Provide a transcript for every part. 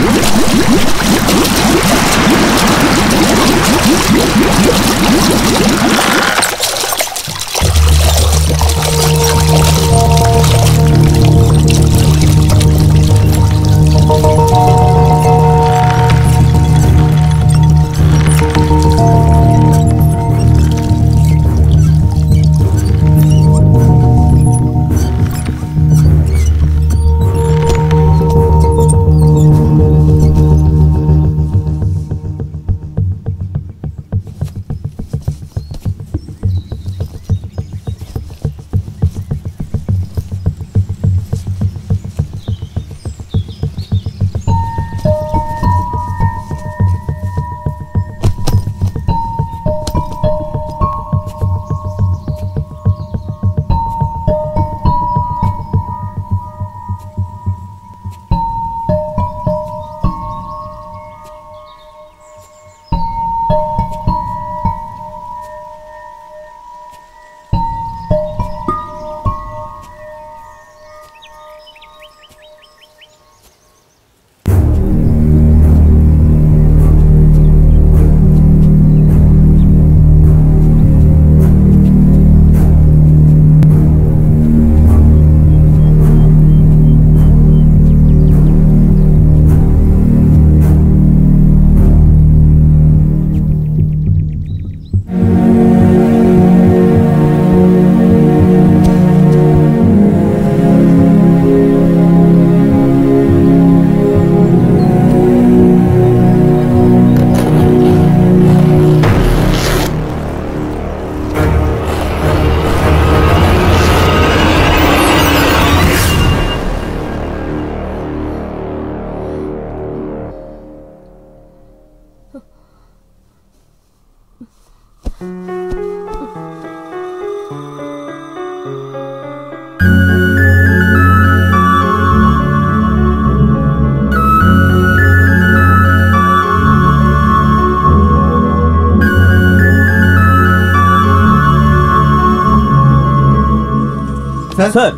Sir sir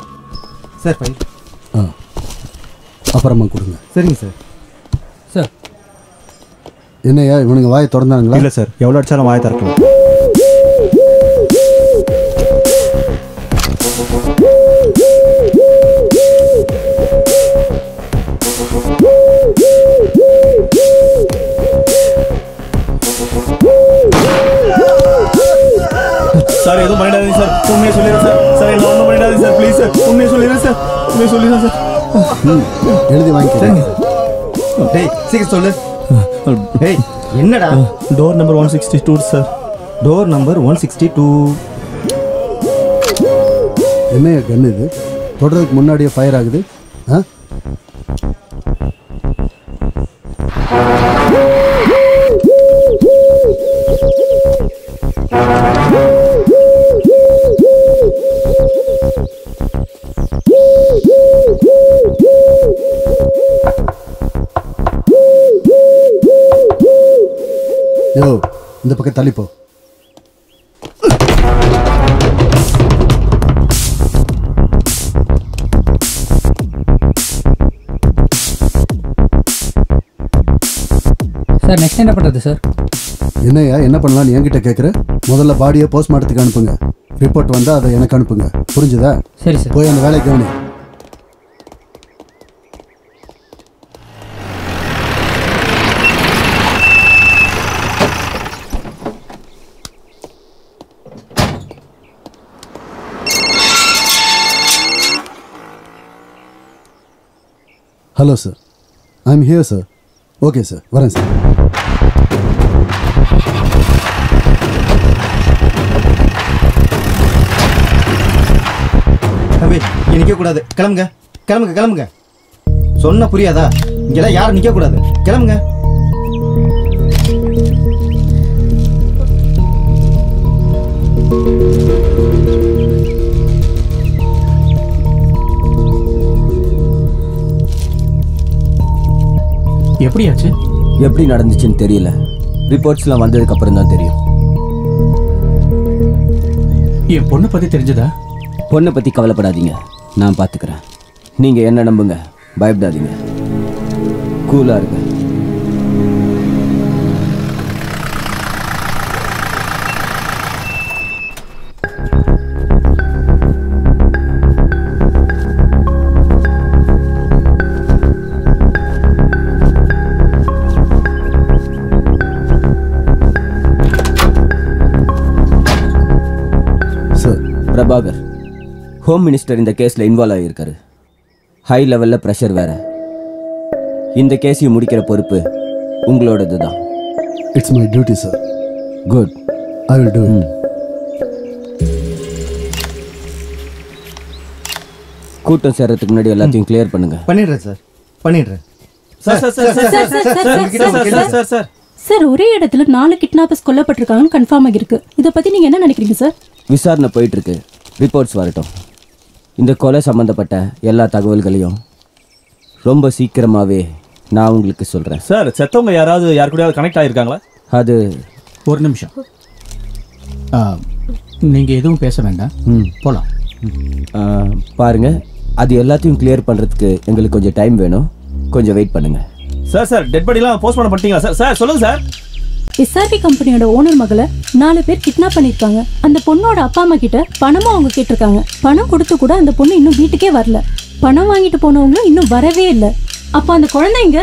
sir file ஆ அப்புறமா கொடுங்க சரிங்க சார் சார் என்னய்யா இவனுங்க வாயை திறந்தானுங்களா இல்லை சார் எவ்வளோ அடிச்சாலும் வாயை திறக்கலாம் சார் எதுவும் பண்ணிடாதீங்க சார் உண்மையை சொல்லிடுறேன் சார் சார் என்ன ஒன்றும் பண்ணிடாதீங்க சார் ப்ளீஸ் சார் உண்மையை சொல்லிடுறேன் சார் உண்மையை சொல்லிடுறேன் சார் ம் எழுதி வாங்கிக்கிறேன் டேய் சீக்கிரம் சொல்லு டேய் என்னடா door number one sixty two sir door number one sixty two என்னய்யா கன் இது தொடறதுக்கு முன்னாடியே ஃபயர் ஆகுது ஆ யோ இந்த பக்கம் தள்ளிப்போ சார் நெக்ஸ்ட் என்ன பண்ணுறது சார் என்னய்யா என்ன பண்ணலாம்னு என்கிட்ட கேட்குற முதல்ல பாடியை போஸ்ட்மார்ட்டத்துக்கு அனுப்புங்க ரிப்போர்ட் வந்தால் அதை எனக்கு அனுப்புங்க புரிஞ்சுதா சரி சார் போய் அந்த வேலையை கவனி hello sir I am here sir okay sir வரேன் சார் தம்பி இங்க நிக்க கூடாது கிளம்புங்க கிளம்புங்க கிளம்புங்க சொன்ன புரியாதா இங்கெல்லாம் யாரும் நிக்க கூடாது கிளம்புங்க எப்படியாச்சு எப்படி நடந்துச்சுன்னு தெரியல ரிப்போர்ட்ஸ்லாம் வந்ததுக்கு அப்புறம் தான் தெரியும் என் பொண்ணை பற்றி தெரிஞ்சதா பொண்ணை பற்றி கவலைப்படாதீங்க நான் பார்த்துக்கிறேன் நீங்கள் என்ன நம்புங்க பயப்படாதீங்க கூலாக இருங்க சார் பிரபாகர் ஹோம் மினிஸ்டர் இந்த கேஸில் இன்வால்வ் ஆகியிருக்காரு ஹை லெவலில் ப்ரெஷர் வேற இந்த கேஸையும் முடிக்கிற பொறுப்பு உங்களோடது தான் it's my duty sir good I will do it கூட்டம் சேர்றதுக்கு முன்னாடி எல்லாத்தையும் கிளியர் பண்ணுங்க பண்ணிடுறேன் சார் பண்ணிடுறேன் sir sir sir sir sir, sir, sir, உங்ககிட்ட சார், ஒரு கேள்வி. சார் சார் சார் சார் ஒரே இடத்துல நாலு கிட்னாப்பர்ஸ் கொல்லப்பட்டிருக்காங்கன்னு கன்ஃபார்ம் ஆகிருக்கு இதை பத்தி நீங்க என்ன நினைக்கிறீங்க சார் விசாரணை போயிட்டு இருக்கு ரிப்போர்ட்ஸ் வரட்டும் இந்த கொலை சம்மந்தப்பட்ட எல்லா தகவல்களையும் ரொம்ப சீக்கிரமாகவே நான் உங்களுக்கு சொல்கிறேன் சார் செத்தவங்க யாராவது யார் கூடயாவது கனெக்ட் ஆயிருக்காங்களா அது ஒரு நிமிஷம் ஆ, நீங்க எதுவும் பேச வேண்டாம் ம் போலாம் ஆ, பாருங்க அது எல்லாத்தையும் கிளியர் பண்ணுறதுக்கு எங்களுக்கு கொஞ்சம் டைம் வேணும் கொஞ்சம் வெயிட் பண்ணுங்க சார் சார் டெட் பாடிலாம் போஸ்ட் பண்ண பண்ணிட்டீங்களா சார் சார் சொல்லுங்க சார் எஸ்ஆர்பி கம்பெனியோட ஓனர் மகளை நாலு பேர் கிட்னாப் பண்ணிருக்காங்க அந்த பொண்ணோட அப்பா அம்மா கிட்ட பணமும் அவங்க கேட்டிருக்காங்க பணம் கொடுத்து கூட அந்த பொண்ணு இன்னும் வீட்டுக்கே வரல பணம் வாங்கிட்டு போனவங்களும் இன்னும் வரவே இல்லை அப்போ அந்த குழந்தைங்க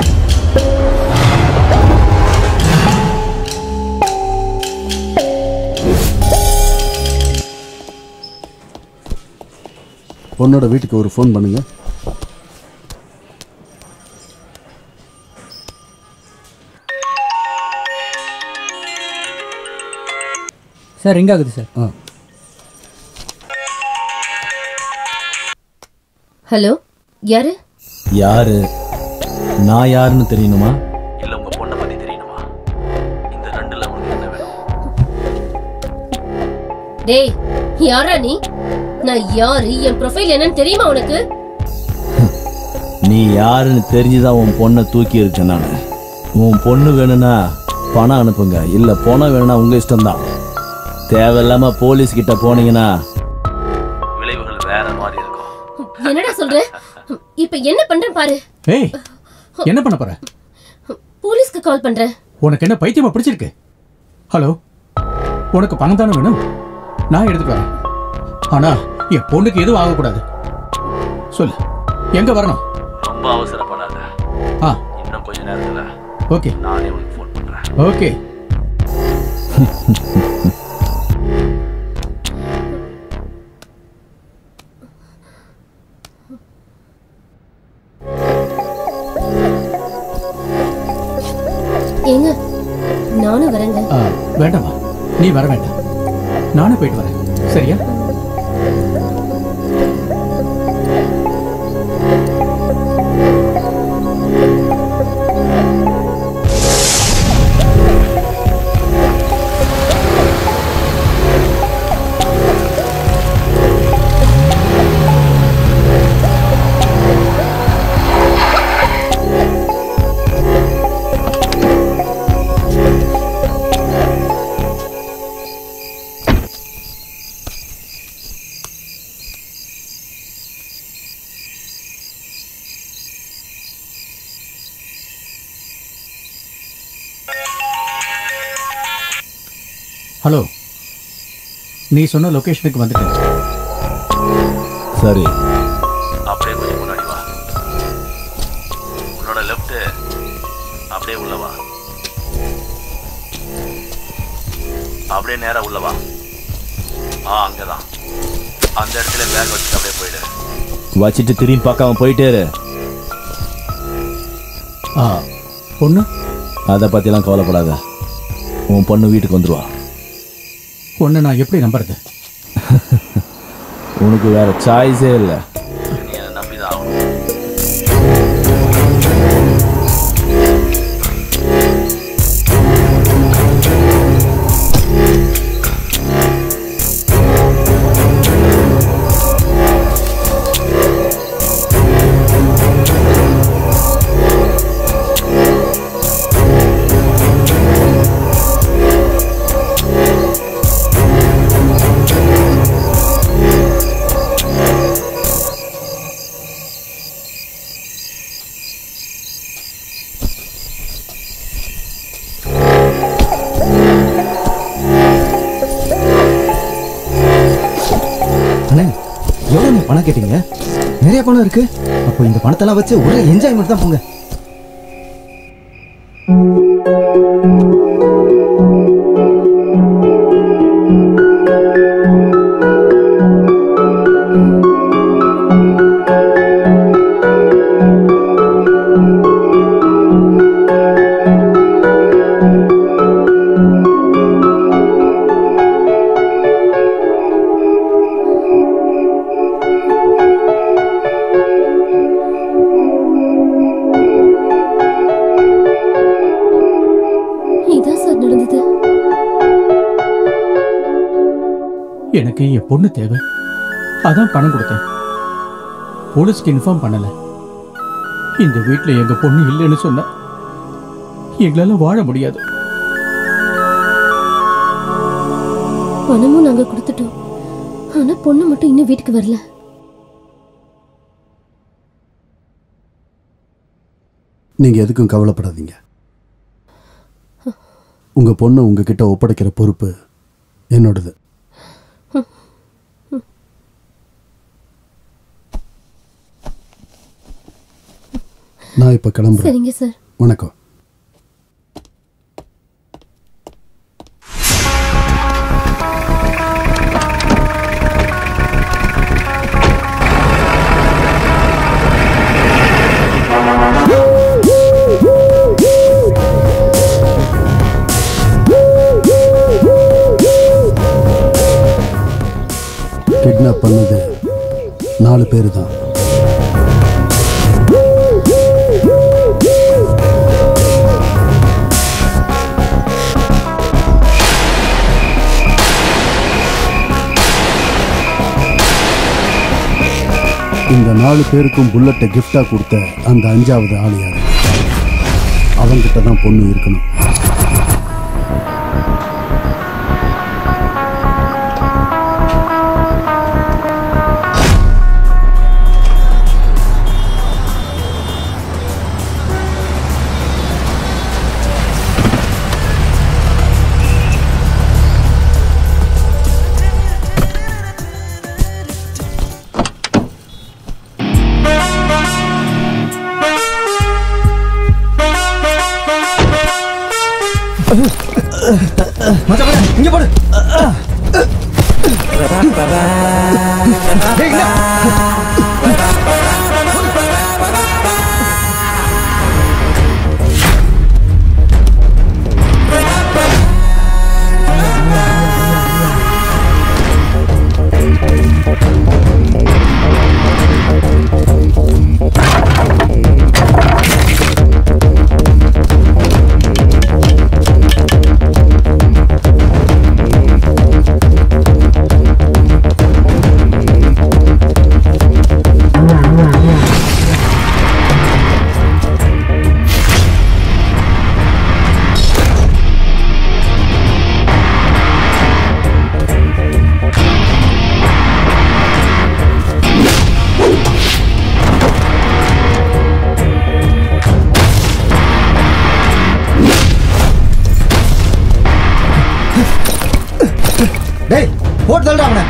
பொண்ணோட வீட்டுக்கு ஒரு ஃபோன் பண்ணுங்க சார் ரிங் ஆகுது சார் ஆ ஹலோ யாரு யாரு நான் யாருன்னு தெரியணுமா இல்ல உங்க பொண்ணை பத்தி தெரியணுமா இந்த ரெண்டுல உனக்கு என்ன வேணும் டேய் யாரா நீ நான் யாரு என் ப்ரொஃபைல் என்னன்னு தெரியுமா உனக்கு நீ யாருன்னு தெரிஞ்சுதான் உன் பொண்ணை தூக்கி இருக்கேன் நான் உன் பொண்ணு வேணும்னா பணம் அனுப்புங்க இல்ல பணம் வேணும்னா உங்க இஷ்டம்தான் தேவையில்லாம போலீஸ் கிட்ட போனீங்கன்னா விளைவுகள் வேற மாதிரி இருக்கும் என்னடா சொல்ற இப்ப என்ன பண்றேன் பாரு ஏய் என்ன பண்ண போற போலீஸ்க்கு கால் பண்றேன் உனக்கு என்ன பைத்தியமா பிடிச்சிருக்கு ஹலோ உனக்கு பணம் தானே வேணும் நான் எடுத்துட்டு வரேன் ஆனா என் பொண்ணுக்கு எதுவும் ஆகக்கூடாது சொல்லு எங்க வரணும் ரொம்ப அவசரப்படாத ஆ இன்னும் கொஞ்ச நேரத்துல ஓகே நானே உனக்கு ஃபோன் பண்றேன் ஓகே ஏங்க நானும் வரேங்க ஆ, வேண்டாமா நீ வர வேண்டாம் நானே போயிட்டு வரேன் சரியா ஹலோ நீ சொன்ன லொகேஷனுக்கு வந்துட்டேன் சரி அப்படியே கொஞ்சம் முன்னாடி வா உன்னோட லெஃப்ட் அப்படியே உள்ள வா அப்படியே நேரா உள்ள வா ஆ அங்கதான் அந்த இடத்துல பேக் வச்சுட்டு அப்படியே போயிடு வச்சுட்டு திரும்பி பார்க்காம போயிட்டே இரு ஆ பொண்ணு அதை பத்திலாம் கவலைப்படாத உன் பொண்ணு வீட்டுக்கு வந்துருவா பொண்ணை நான் எப்படி நம்புறது உனக்கு வேற சாய்ஸே இல்லை நீ அதை நம்பிதான் ஆகணும் பணம் கேட்டீங்க நிறைய பணம் இருக்கு அப்போ இந்த பணத்தெல்லாம் வச்சு ஒரே என்ஜாய்மெண்ட் தான் போங்க இதான் சார் நடந்தது எனக்கு என் பொண்ணு தேவை அதான் பணம் கொடுத்தேன் போலீஸ்க்கு இன்ஃபார்ம் பண்ணல இந்த வீட்ல எங்க பொண்ணு இல்லைன்னு சொன்னா எங்களால வாழ முடியாது பணமும் நாங்க கொடுத்துட்டோம் ஆனா பொண்ணு மட்டும் இன்னும் வீட்டுக்கு வரல நீங்க எதுக்கும் கவலைப்படாதீங்க உங்க பொண்ணை உங்ககிட்ட ஒப்படைக்கிற பொறுப்பு என்னோடது நான் இப்ப கிளம்புறேன் சரிங்க சார் வணக்கம் கிட்னாப் பண்ணது நாலு பேர் தான் இந்த நாலு பேருக்கும் புல்லட்டை கிஃப்டா கொடுத்த அந்த அஞ்சாவது ஆள் யாரு அவங்கிட்ட தான் பொண்ணு இருக்கணும் மச்சான் மச்சான், இங்க போடு டேய், இங்க. டேய் போட்டு தள்ளுடா அவனை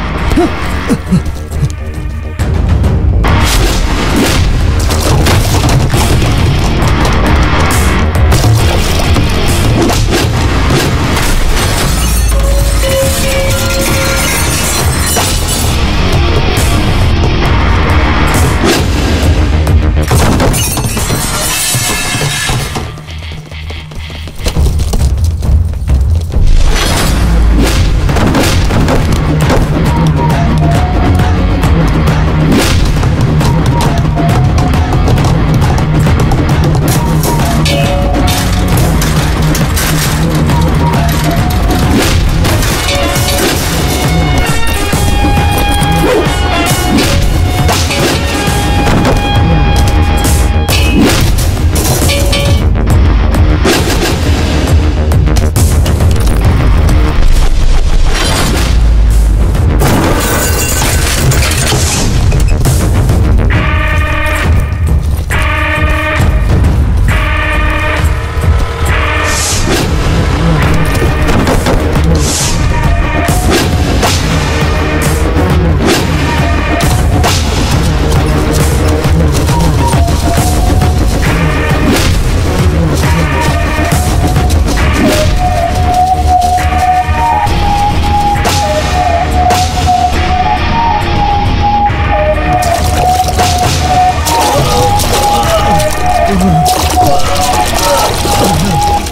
ஆ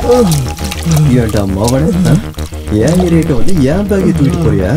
ஏன்டா மவனே ஆ? ஏன் ஏரியாட்ட வந்து ஏன் பேக்கை தூக்கிட்டு போறியா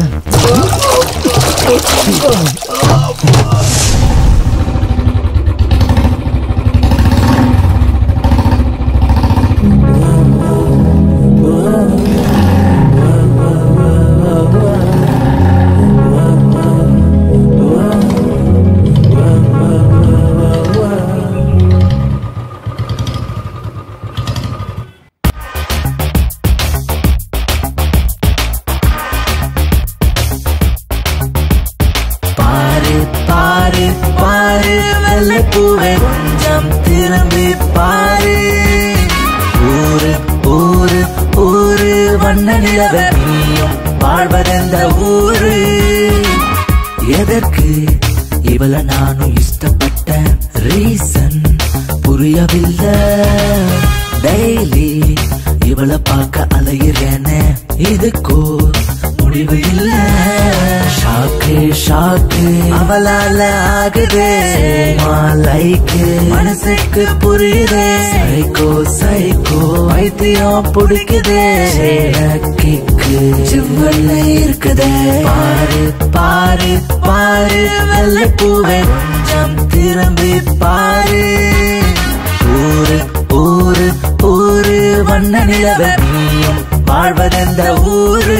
பாரு பாரு பாரு வெள்ளைப்பூவே கொஞ்சம் திரும்பி பாரு ஊரு ஊரு ஊரு வண்ண நிலவ நீயும் வாழ்வதெந்த ஊரு எதற்கு இவள நானும் இஷ்டப்பட்ட ரீசன் புரியவில்லை டெய்லி இவள பார்க்க அலையிறேனே இதுக்கோ முடிவு இல்ல ஷாக்கு ஷாக்கு அவளால ஆகுதே லைக்கு மனசுக்கு புரியுதே சைக்கோ சைக்கோ வைத்தியம் பிடிக்குதே கிக்கு சிவல்ல இருக்குதே பாரு பாரு பாரு வெள்ளை பூவே கொஞ்சம் திரும்பி பாரு ஊரு ஊரு ஊரு வண்ண நிலவ நீயும் வாழ்வதெந்த ஊரு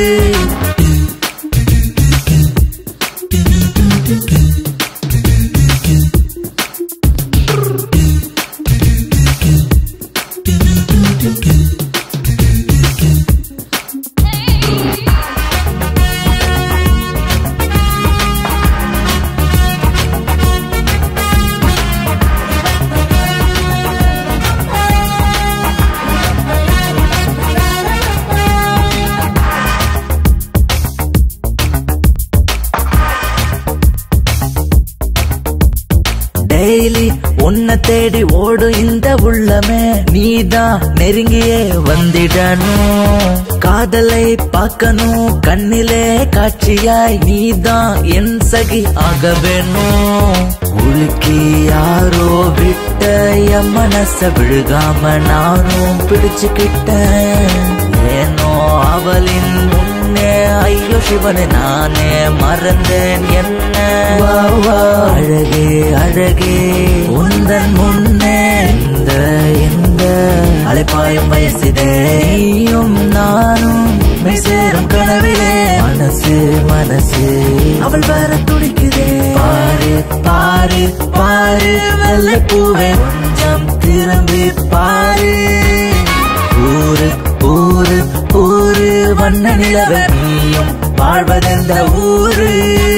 டெய்லி உன்னை தேடி ஓடும் இந்த உள்ளமே நீதான் நெருங்கியே வந்திடணும் காதலை பார்க்கணும் கண்ணிலே காட்சியாய் நீதான் என் சகி ஆக வேணும் உலுக்கி யாரோ விட்ட என் மனச விழுகாம நானும் பிடிச்சுக்கிட்டேன் ஏனோ அவளின் முன்னே ஐயோ சிவனே நானே மறந்தேன் என்ன வா, வா, அழகே அழகே உந்தன் முன்னே இந்த இந்த அலைப்பாயும் வயசிதே நீயும் நானும் மெய் சேரும் கனவிலே மனசு மனசு அவள் வர துடிக்குதே பாரு பாரு பாரு வெள்ளை பூவே கொஞ்சம் திரும்பி பாரு ஊரு ஊரு ஊரு வண்ண நிலவ நீயும் வாழ்வதெந்த ஊரு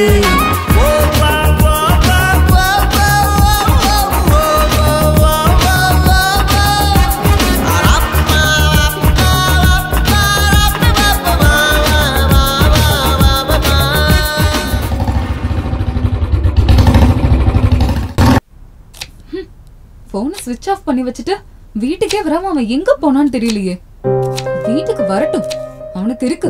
போனை ஸ்விட்ச் ஆஃப் பண்ணி வச்சுட்டு வீட்டுக்கே வராம அவன் எங்க போனான்னு தெரியலையே வீட்டுக்கு வரட்டும் அவனுக்கு இருக்கு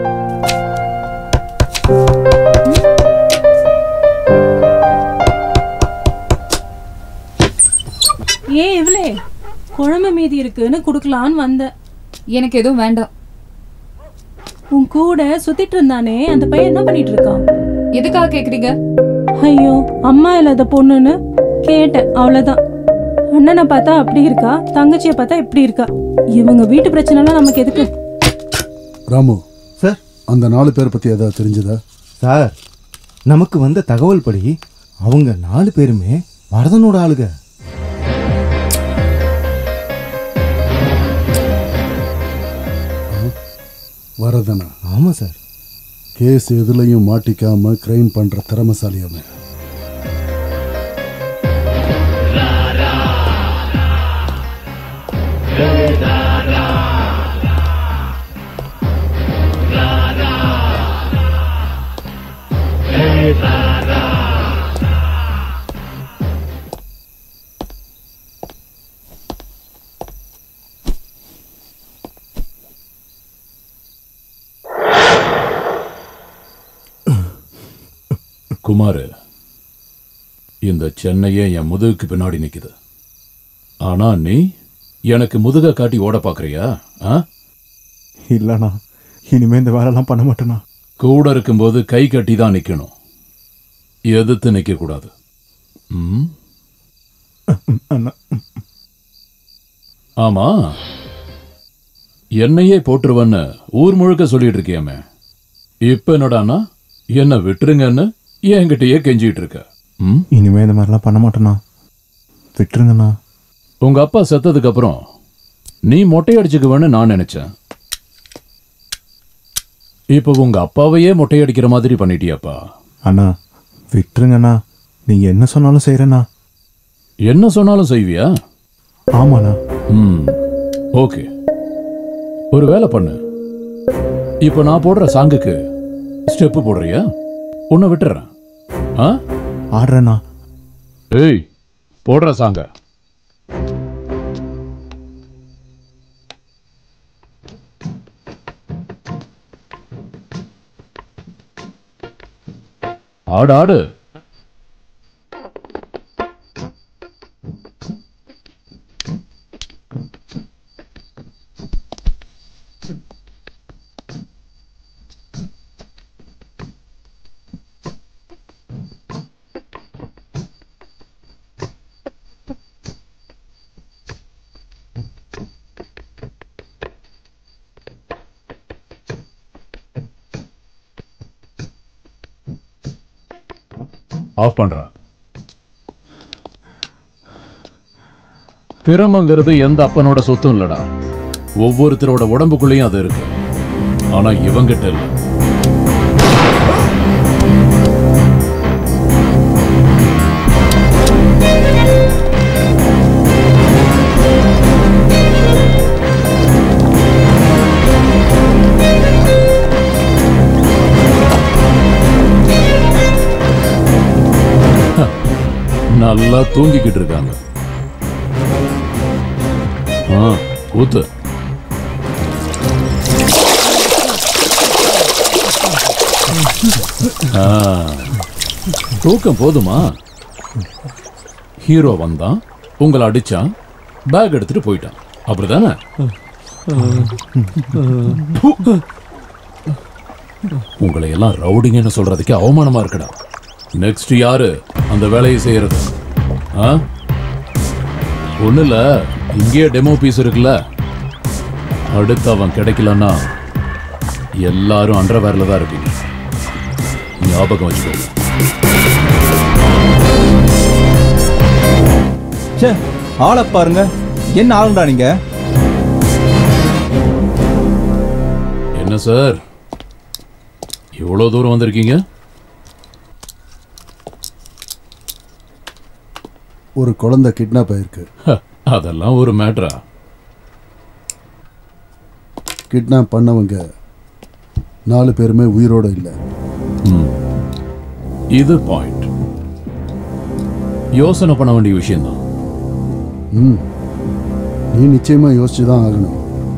ஏன் இவளே குழம்பு மீதி இருக்குன்னு குடுக்கலான்னு வந்தேன் எனக்கு எதுவும் வேண்டாம் உன் கூட சுத்திட்டு இருந்தானே அந்த பையன் என்ன பண்ணிட்டு இருக்கான் எதுக்காக கேக்குறீங்க ஐயோ அம்மா இல்லாத பொண்ணுன்னு கேட்டேன் அவ்வளவுதான் அண்ணனை பார்த்தா அப்படி இருக்கா தங்கச்சியை பார்த்தா இப்படி இருக்கா இவங்க வீட்டு பிரச்சனைலாம் நமக்கு எதுக்கு ராமு சார் அந்த நாலு பேர் பத்தி ஏதாவது தெரிஞ்சதா சார் நமக்கு வந்த தகவல் படி அவங்க நாலு பேருமே வரதனோட ஆளுங்க வரதனா ஆமா சார் கேஸ் எதுலயும் மாட்டிக்காம கிரைம் பண்ற திறமசாலி அவன் குமார் இந்த சென்னையே என் முதுகுக்கு பின்னாடி நிக்குது ஆனா நீ எனக்கு முதுக காட்டி ஓட பாக்குறியா ஆ இல்லண்ணா இனிமே இந்த வேலைலாம் பண்ண மாட்டேண்ணா கூட இருக்கும்போது கை கட்டி தான் நிக்கணும் எதிர்த்து நிக்க கூடாது ம்? அண்ணா ஆமா என்னையே போட்டுருவன்னு ஊர் முழுக்க சொல்லிட்டு இருக்கியாமே இப்ப என்னடான்னா என்ன விட்டுருங்கன்னு என்கிட்டயே கெஞ்சிட்டு இருக்க ம்? இனிமே இந்த மாதிரிலாம் பண்ண மாட்டேண்ணா விட்டுருங்கண்ணா உங்க அப்பா செத்ததுக்கு அப்புறம் நீ மொட்டை அடிச்சுக்குவேன்னு நான் நினைச்சேன் இப்போ உங்க அப்பாவையே மொட்டை அடிக்கிற மாதிரி பண்ணிட்டியாப்பா அண்ணா விட்டுருங்கண்ணா நீங்க என்ன சொன்னாலும் செய்யறேண்ணா என்ன சொன்னாலும் செய்வியா ஆமாண்ணா ம் ஓகே ஒரு வேலை பண்ணு இப்போ நான் போடுற சாங்குக்கு ஸ்டெப்பு போடுறியா உன்னை விட்டுறேன் ஆ ஆடுறேண்ணா ஏய் போடுற சாங்க ஆடு ஆடு ஆஃப் பண்றேன் திறமைங்கிறது எந்த அப்பனோட சொத்தும் இல்லடா ஒவ்வொருத்தரோட உடம்புக்குள்ளேயும் அது இருக்கு ஆனா இவங்கிட்ட இல்ல நல்லா தூங்கிக்கிட்டு இருக்காங்க ஆ ஊத்து ஆ, தூக்கம் போதுமா ஹீரோ வந்தான் உங்களை அடிச்சான் பேக் எடுத்துட்டு போயிட்டான் அப்படிதானே உங்களை எல்லாம் ரவுடிங்கன்னு சொல்றதுக்கு அவமானமா இருக்குடா நெக்ஸ்ட் யாரு அந்த வேலையை செய்யறது ஆ ஒண்ணு இல்ல இங்கேயே டெமோ பீஸ் இருக்குல்ல அடுத்து அவன் கிடைக்கலன்னா எல்லாரும் அண்டர்வேர்ல தான் இருப்பீங்க ஞாபகம் வச்சுக்கோங்க ச்சே ஆளை பாருங்க என்ன ஆளுடா நீங்க என்ன சார் இவ்வளவு தூரம் வந்திருக்கீங்க ஒரு குழந்தை கிட்னாப் ஆயிருக்கு ஹ, அதெல்லாம் ஒரு மேட்ரா கிட்னாப் பண்ணவங்க நாலு பேருமே உயிரோட இல்லை இது பாயிண்ட் யோசனை பண்ண வேண்டிய விஷயம்தான் ம் நீ நிச்சயமா யோசிச்சு தான் ஆகணும்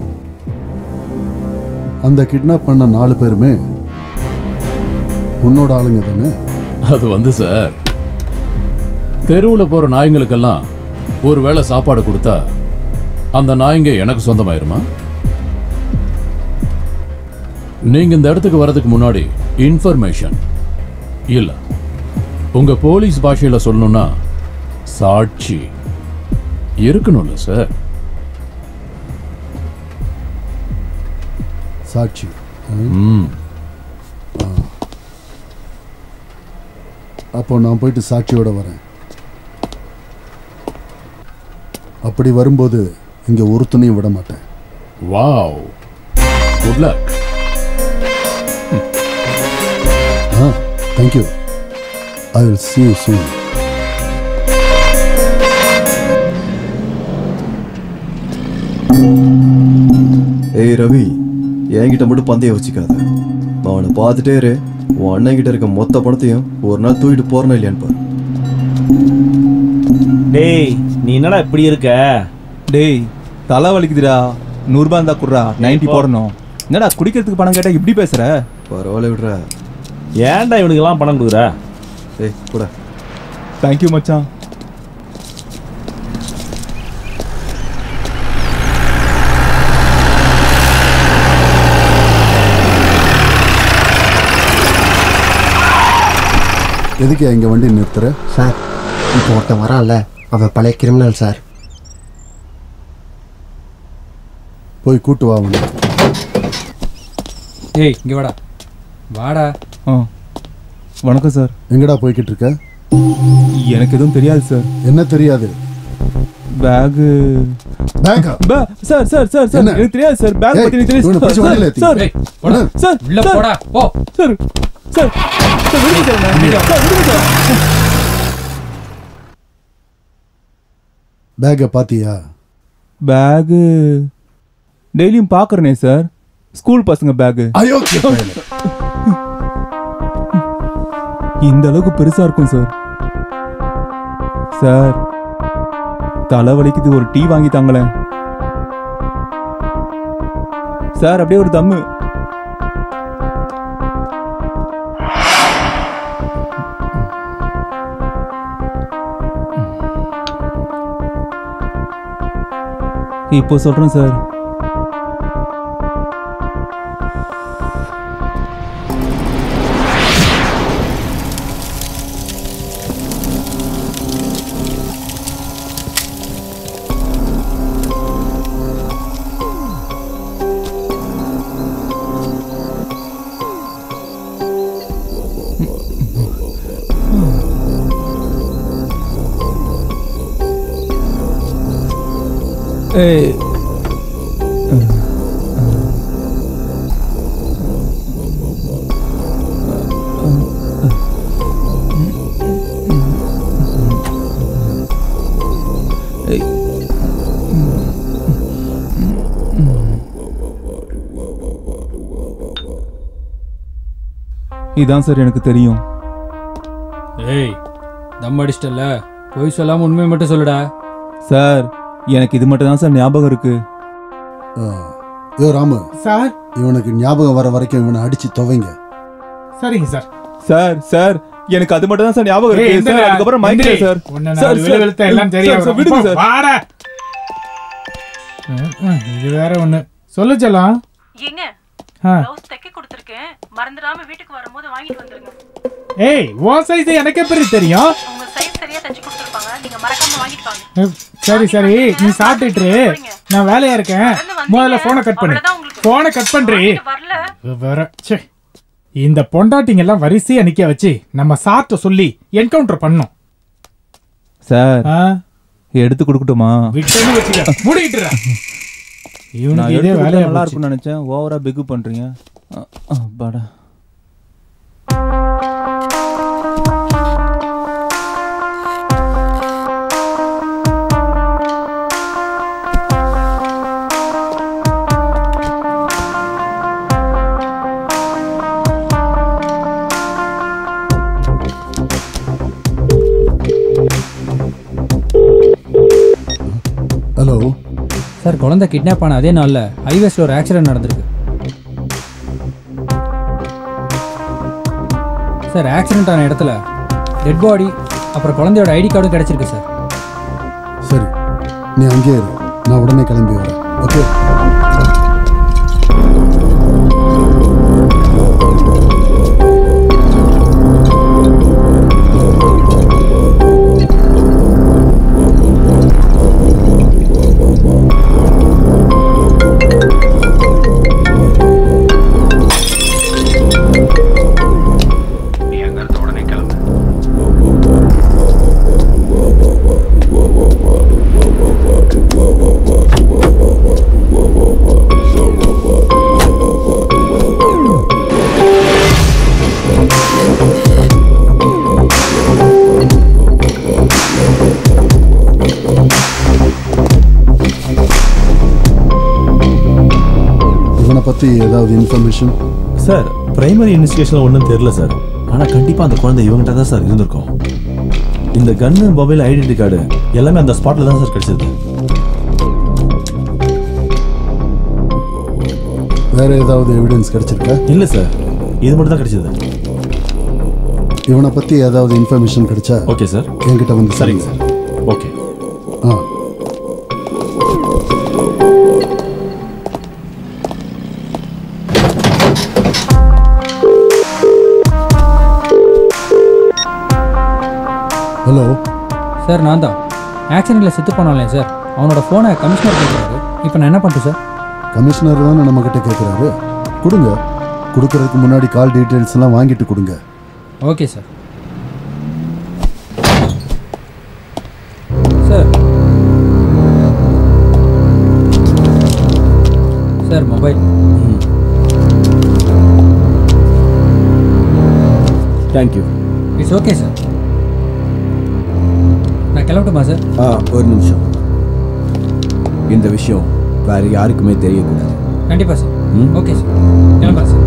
அந்த கிட்னாப் பண்ண நாலு பேருமே உன்னோட ஆளுங்க தானே அது வந்து சார் தெருவில் போற நாய்ங்களுக்கெல்லாம் ஒரு வேளை சாப்பாடு கொடுத்தா அந்த நாய்ங்க எனக்கு சொந்தமாயிருமா நீங்க இந்த இடத்துக்கு வர்றதுக்கு முன்னாடி இன்ஃபர்மேஷன் இல்ல உங்க போலீஸ் பாஷையில சொல்லணும்னா சாட்சி இருக்கணும்ல சார் சாட்சி ம் ஆ. அப்போ நான் போயிட்டு சாட்சியோட வரேன் அப்படி வரும்போது இங்க ஒருத்தனையும் விட மாட்டேன் wow good luck ah thank you I will see you soon ஏய் ரவி என்கிட்ட மட்டும் பந்தயம் வச்சுக்காத அவனை பார்த்துட்டே இரு உன் அண்ணன் கிட்ட இருக்க மொத்த பணத்தையும் ஒரு நாள் தூக்கிட்டு போறனா இல்லையான்னு பாரு டேய் நீ என்னடா இப்படி இருக்க டேய் தலை வலிக்குதுடா நூறுபா இருந்தா குடுறா நைன்டி போடணும் என்னடா குடிக்கிறதுக்கு பணம் கேட்டா இப்படி பேசுற பரவாயில்ல விடுறா ஏன்டா இவனுக்கெல்லாம் பணம் கொடுக்குற ஏய் கூட தேங்க்யூ மச்சான் எதுக்கு இங்க வண்டி நிறுத்துற சார் இப்போ ஒருத்தன் வரான்ல அவன் பழைய கிரிமினல் சார் போய் கூட்டு வா அவனை ஏய் இங்க வாடா வாடா ஆ வணக்கம் சார் எங்கடா போய்கிட்டு இருக்க எனக்கு எதுவும் தெரியாது சார் என்ன தெரியாது பேகு பேக்கா சார் சார் சார் சார் என்ன? எனக்கு தெரியாது சார் பேக் ஏய், பத்தி எனக்கு தெரியாது இவனை சார், பிடிச்சு வண்டியில ஏத்துங்க. சார் ஏய், போடா. சார் உள்ள சார், போடா, போ. சார் சார் சார் விடுங்க சார் என்ன. சார் விடுங்க சார் பேக்கை பாத்தியா பேகு டெய்லியும் பார்க்குறேனே சார் ஸ்கூல் பசங்க பேகு அயோக்கிய பயலே. இந்த அளவுக்கு பெருசா இருக்கும் சார் சார் தலை வலிக்குது ஒரு டீ வாங்கி தாங்களேன் சார் அப்படியே ஒரு தம்மு இப்போ சொல்றேன் சார் ஏய் இதான் சார் எனக்கு தெரியும் ஏய் தம் அடிச்சிட்டல பொய் சொல்லாம உண்மையை மட்டும் சொல்லுடா சார் எனக்கு இது மட்டும் தான் சார் ஞாபகம் இருக்கு ஆ. யோ ராமு சார் இவனுக்கு ஞாபகம் வர வரைக்கும் இவனை அடிச்சு துவைங்க சரிங்க சார் சார் சார் எனக்கு அது மட்டும் தான் சார் ஞாபகம் ஏய், இருக்கு எந்திரா, சார் அதுக்கப்புறம் மயக்கல எந்திரி. சார் உன்னை சார் நாலு விழு விழுத்த எல்லாம் தெரியும் சார், சார், விடுங்க சார் வாடா ம், ம், இது வேற ஒண்ணு சொல்லு செல்லம் ஏங்க ஆ. ப்ளவுஸ் தைக்க கொடுத்துருக்கேன் மறந்துடாம வீட்டுக்கு வரும்போது வாங்கிட்டு வந்துருங்க ஏய் உன் சைஸ் எனக்கு எப்படி தெரியும் உங்க சைஸ் சரியா தச்சு கொடுத்துருப்பாங்க நீங்க மறக்காம வாங்கிட்டு வாங்க ம், சரி சரி நீ சாப்பிட்டுட்டு இரு. நான் வேலையா இருக்கேன் முதல்ல போனை கட் பண்ணு போனை கட் பண்றி வேற ச்சே இந்த பொண்டாட்டிங்க எல்லாம் வரிசையா நிக்க வச்சு நம்ம சார்ட்ட சொல்லி என்கவுண்டர் பண்ணோம் சார் ஆ? எடுத்து கொடுக்கட்டுமா விட்டேன்னு வச்சுக்க மூடிட்டுறா நான் இவனுக்கு இதே எடுத்து கொடுத்தா வேலையா நல்லா போச்சு. இருக்கும்னு நினைச்சேன் ஓவரா பிகு பண்றீங்க அ, அ, பாடா ஹலோ சார் குழந்தை கிட்னாப் ஆன அதே நாள்ல ஹைவேஸ்ல ஒரு ஆக்சிடென்ட் நடந்திருக்கு சார் ஆக்சிடென்ட் ஆன இடத்துல டெட் பாடி அப்புறம் குழந்தையோட ஐடி கார்டும் கிடைச்சிருக்கு சார் சரி நீ அங்கேயே இரு நான் உடனே கிளம்பி வரேன் ஓகே நீ அங்க இருந்து உடனே கிளம்பு இவனை பத்தி ஏதாவது இன்ஃபர்மேஷன் சார் பிரைமரி இன்வெஸ்டிகேஷன் ஒன்றும் தெரியல சார் ஆனால் கண்டிப்பாக அந்த குழந்தை இவங்ககிட்ட தான் சார் இருந்திருக்கும் இந்த கன்னு மொபைல் ஐடென்டி கார்டு எல்லாமே அந்த ஸ்பாட்டில் தான் சார் கிடைச்சது வேற ஏதாவது எவிடன்ஸ் கிடைச்சிருக்கா இல்லை சார் இது மட்டும் தான் கிடைச்சது இவனை பத்தி ஏதாவது இன்ஃபர்மேஷன் கிடைச்சா ஓகே சார் என்கிட்ட வந்து சரிங்க சொல்லுங்க. சார் ஓகே ஆ ஹலோ சார் நான் தான் ஆக்சிடெண்ட்டில் செத்து போனாலே சார் அவனோட ஃபோனை கமிஷனர் கேட்குறாரு இப்போ நான் என்ன பண்ணுறேன் சார் கமிஷனர் தானே நம்மக்கிட்ட கேட்குறாரு கொடுங்க கொடுக்கறதுக்கு முன்னாடி கால் டீட்டெயில்ஸ் எல்லாம் வாங்கிட்டு கொடுங்க okay sir sir sir mobile thank you it's okay sir நான் கிளம்பட்டுமா சார் ஆ ஒரு நிமிஷம் இந்த விஷயம் வேற யாருக்குமே தெரியக்கூடாது கண்டிப்பாக சார் ம்? ஓகே சார் கிளம்புறேன் sir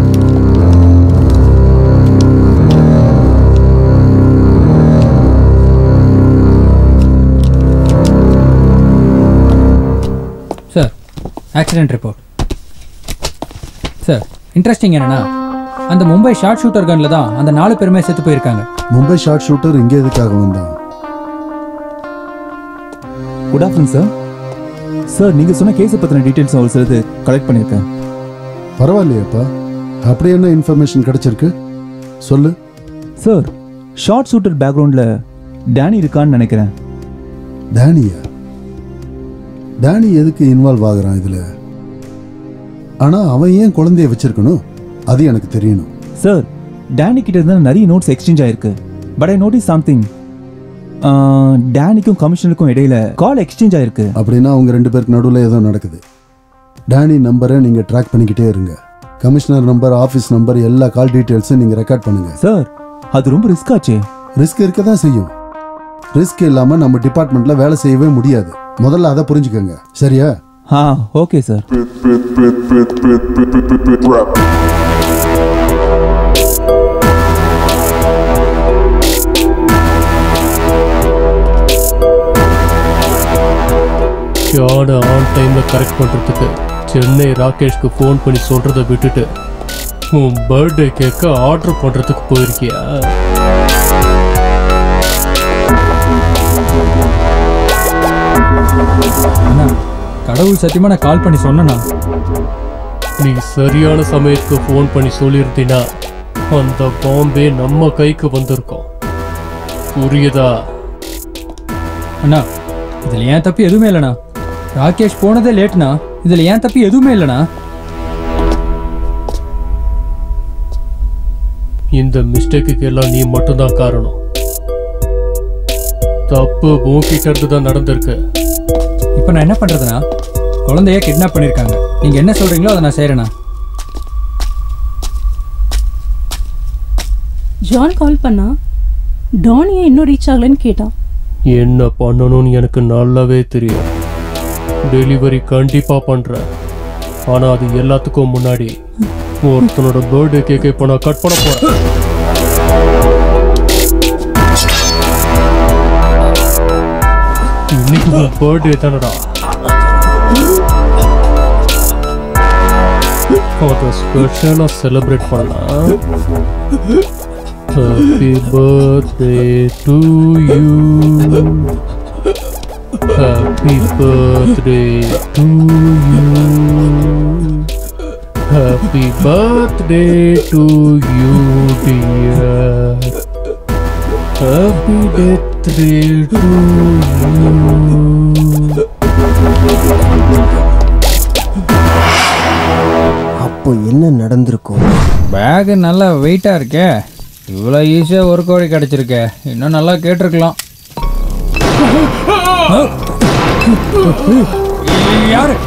sir accident report sir interesting என்னன்னா அந்த மும்பை ஷார்ட் ஷூட்டர் கன்ல தான் அந்த நாலு பேருமே செத்து போயிருக்காங்க மும்பை ஷார்ட் ஷூட்டர் இங்கே எதுக்காக வந்தான் குட் ஆஃப்டர்நூன் சார் சார் நீங்கள் சொன்ன கேஸை பற்றின டீட்டெயில்ஸ் ஒரு சிலது கலெக்ட் பண்ணியிருக்கேன் பரவாயில்லையேப்பா அப்படி என்ன இன்ஃபர்மேஷன் கிடைச்சிருக்கு சொல்லு சார் ஷார்ட் ஷூட்டர் பேக்ரவுண்டில் டேனி இருக்கான்னு நினைக்கிறேன் டேனியா டேனி எதுக்கு இன்வால்வ் ஆகுறான் இதுல ஆனா அவன் ஏன் குழந்தைய வச்சிருக்கணும் அது எனக்கு தெரியணும் சார் டேனி கிட்ட இருந்தால் நிறைய நோட்ஸ் எக்ஸ்சேஞ்ச் ஆயிருக்கு பட் ஐ நோட்டீஸ் சம்திங் டேனிக்கும் கமிஷனருக்கும் இடையில கால் எக்ஸ்சேஞ்ச் ஆயிருக்கு அப்படின்னா அவங்க ரெண்டு பேருக்கு நடுவில் ஏதோ நடக்குது டேனி நம்பரை நீங்க ட்ராக் பண்ணிக்கிட்டே இருங்க கமிஷனர் நம்பர் ஆஃபீஸ் நம்பர் எல்லா கால் டீட்டெயில்ஸும் நீங்க ரெக்கார்ட் பண்ணுங்க சார் அது ரொம்ப ரிஸ்க் ஆச்சே ரிஸ்க் இருக்க தான் செய்யும் ரிஸ்க் இல்லாம நம்ம டிபார்ட்மெண்ட்ல வேலை செய்யவே முடியாது முதல்ல அதை புரிஞ்சுக்கோங்க சரியா ஆ ஓகே சார் யானை ஆன் டைம்ல கரெக்ட் பண்றதுக்கு சென்னை ராகேஷ்க்கு ஃபோன் பண்ணி சொல்றதை விட்டுட்டு உன் பர்த்டே கேக்க ஆர்டர் பண்றதுக்கு போயிருக்கியா அண்ணா கடவுள் சத்தியமா நான் கால் பண்ணி சொன்னேண்ணா நீ சரியான சமயத்துக்கு ஃபோன் பண்ணி சொல்லியிருந்தீனா அந்த பாம்பே நம்ம கைக்கு வந்திருக்கோம் புரியுதா அண்ணா இதில் ஏன் தப்பு எதுவுமே இல்லைண்ணா ராகேஷ் போனதே லேட்ண்ணா இதில் ஏன் தப்பு எதுவுமே இல்லைண்ணா இந்த மிஸ்டேக்குக்கு எல்லாம் நீ மட்டும்தான் காரணம் தப்பு உன்கிட்ட இருந்து தான் நடந்திருக்கு இப்போ நான் என்ன பண்ணுறதுண்ணா குழந்தைய கிட்னாப் பண்ணியிருக்காங்க நீங்கள் என்ன சொல்கிறீங்களோ அதை நான் செய்கிறேண்ணா ஜான் கால் பண்ணா டான் ஏன் இன்னும் ரீச் ஆகலன்னு கேட்டான் என்ன பண்ணணும்னு எனக்கு நல்லாவே தெரியும் டெலிவரி கண்டிப்பா பண்றேன் ஆனா அது எல்லாத்துக்கும் முன்னாடி ஒருத்தனோட பர்த்டே கேக் இப்போ நான் கட் பண்ண போறேன் இன்னைக்கு உன் பர்த்டே தானடா அதை ஸ்பெஷலாக செலிப்ரேட் பண்ணலாம் Happy birthday to you. Happy birthday to you. Happy birthday to you, dear. Happy birthday to அப்போ என்ன நடந்திருக்கும் பேகு நல்லா வெயிட்டாக இருக்கே இவ்வளோ ஈஸியாக ஒரு கோடி கிடச்சிருக்கே இன்னும் நல்லா கேட்டிருக்கலாம் யாரு